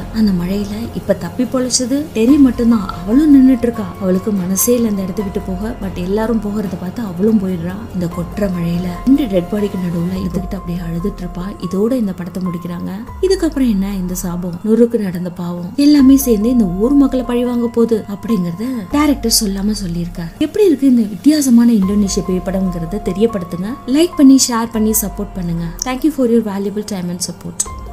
மழையில இப்ப தப்பி பொழைச்சது டெரி மட்டும்தான் அவளும் நின்னுட்டு இருக்கா அவளுக்கு மனசே இல்ல அந்த இடத்த விட்டு போக பட் எல்லாரும் போகிறத பார்த்து அவளும் போயிடுறா இந்த கொற்ற மழையில ரெண்டு டெட் பாடிக்கு நடுவுல இதுகிட்ட அப்படியே அழுதுட்டு இருப்பா இதோட இந்த படத்தை முடிக்கிறாங்க இதுக்கப்புறம் என்ன இந்த சாபம் நுறுக்கு நடந்த பாவம் எல்லாமே சேர்ந்து இந்த ஊர் மக்களை பழிவாங்க போகுது அப்படிங்கறத டேரக்டர் சொல்லாம சொல்லியிருக்காரு எப்படி இருக்கு இந்த வித்தியாசமான இந்தோனேஷிய பேய் படம்ங்கிறத தெரியப்படுத்துங்க லைக் பண்ணி ஷேர் பண்ணி சப்போர்ட் பண்ணுங்க thank you for your valuable time and support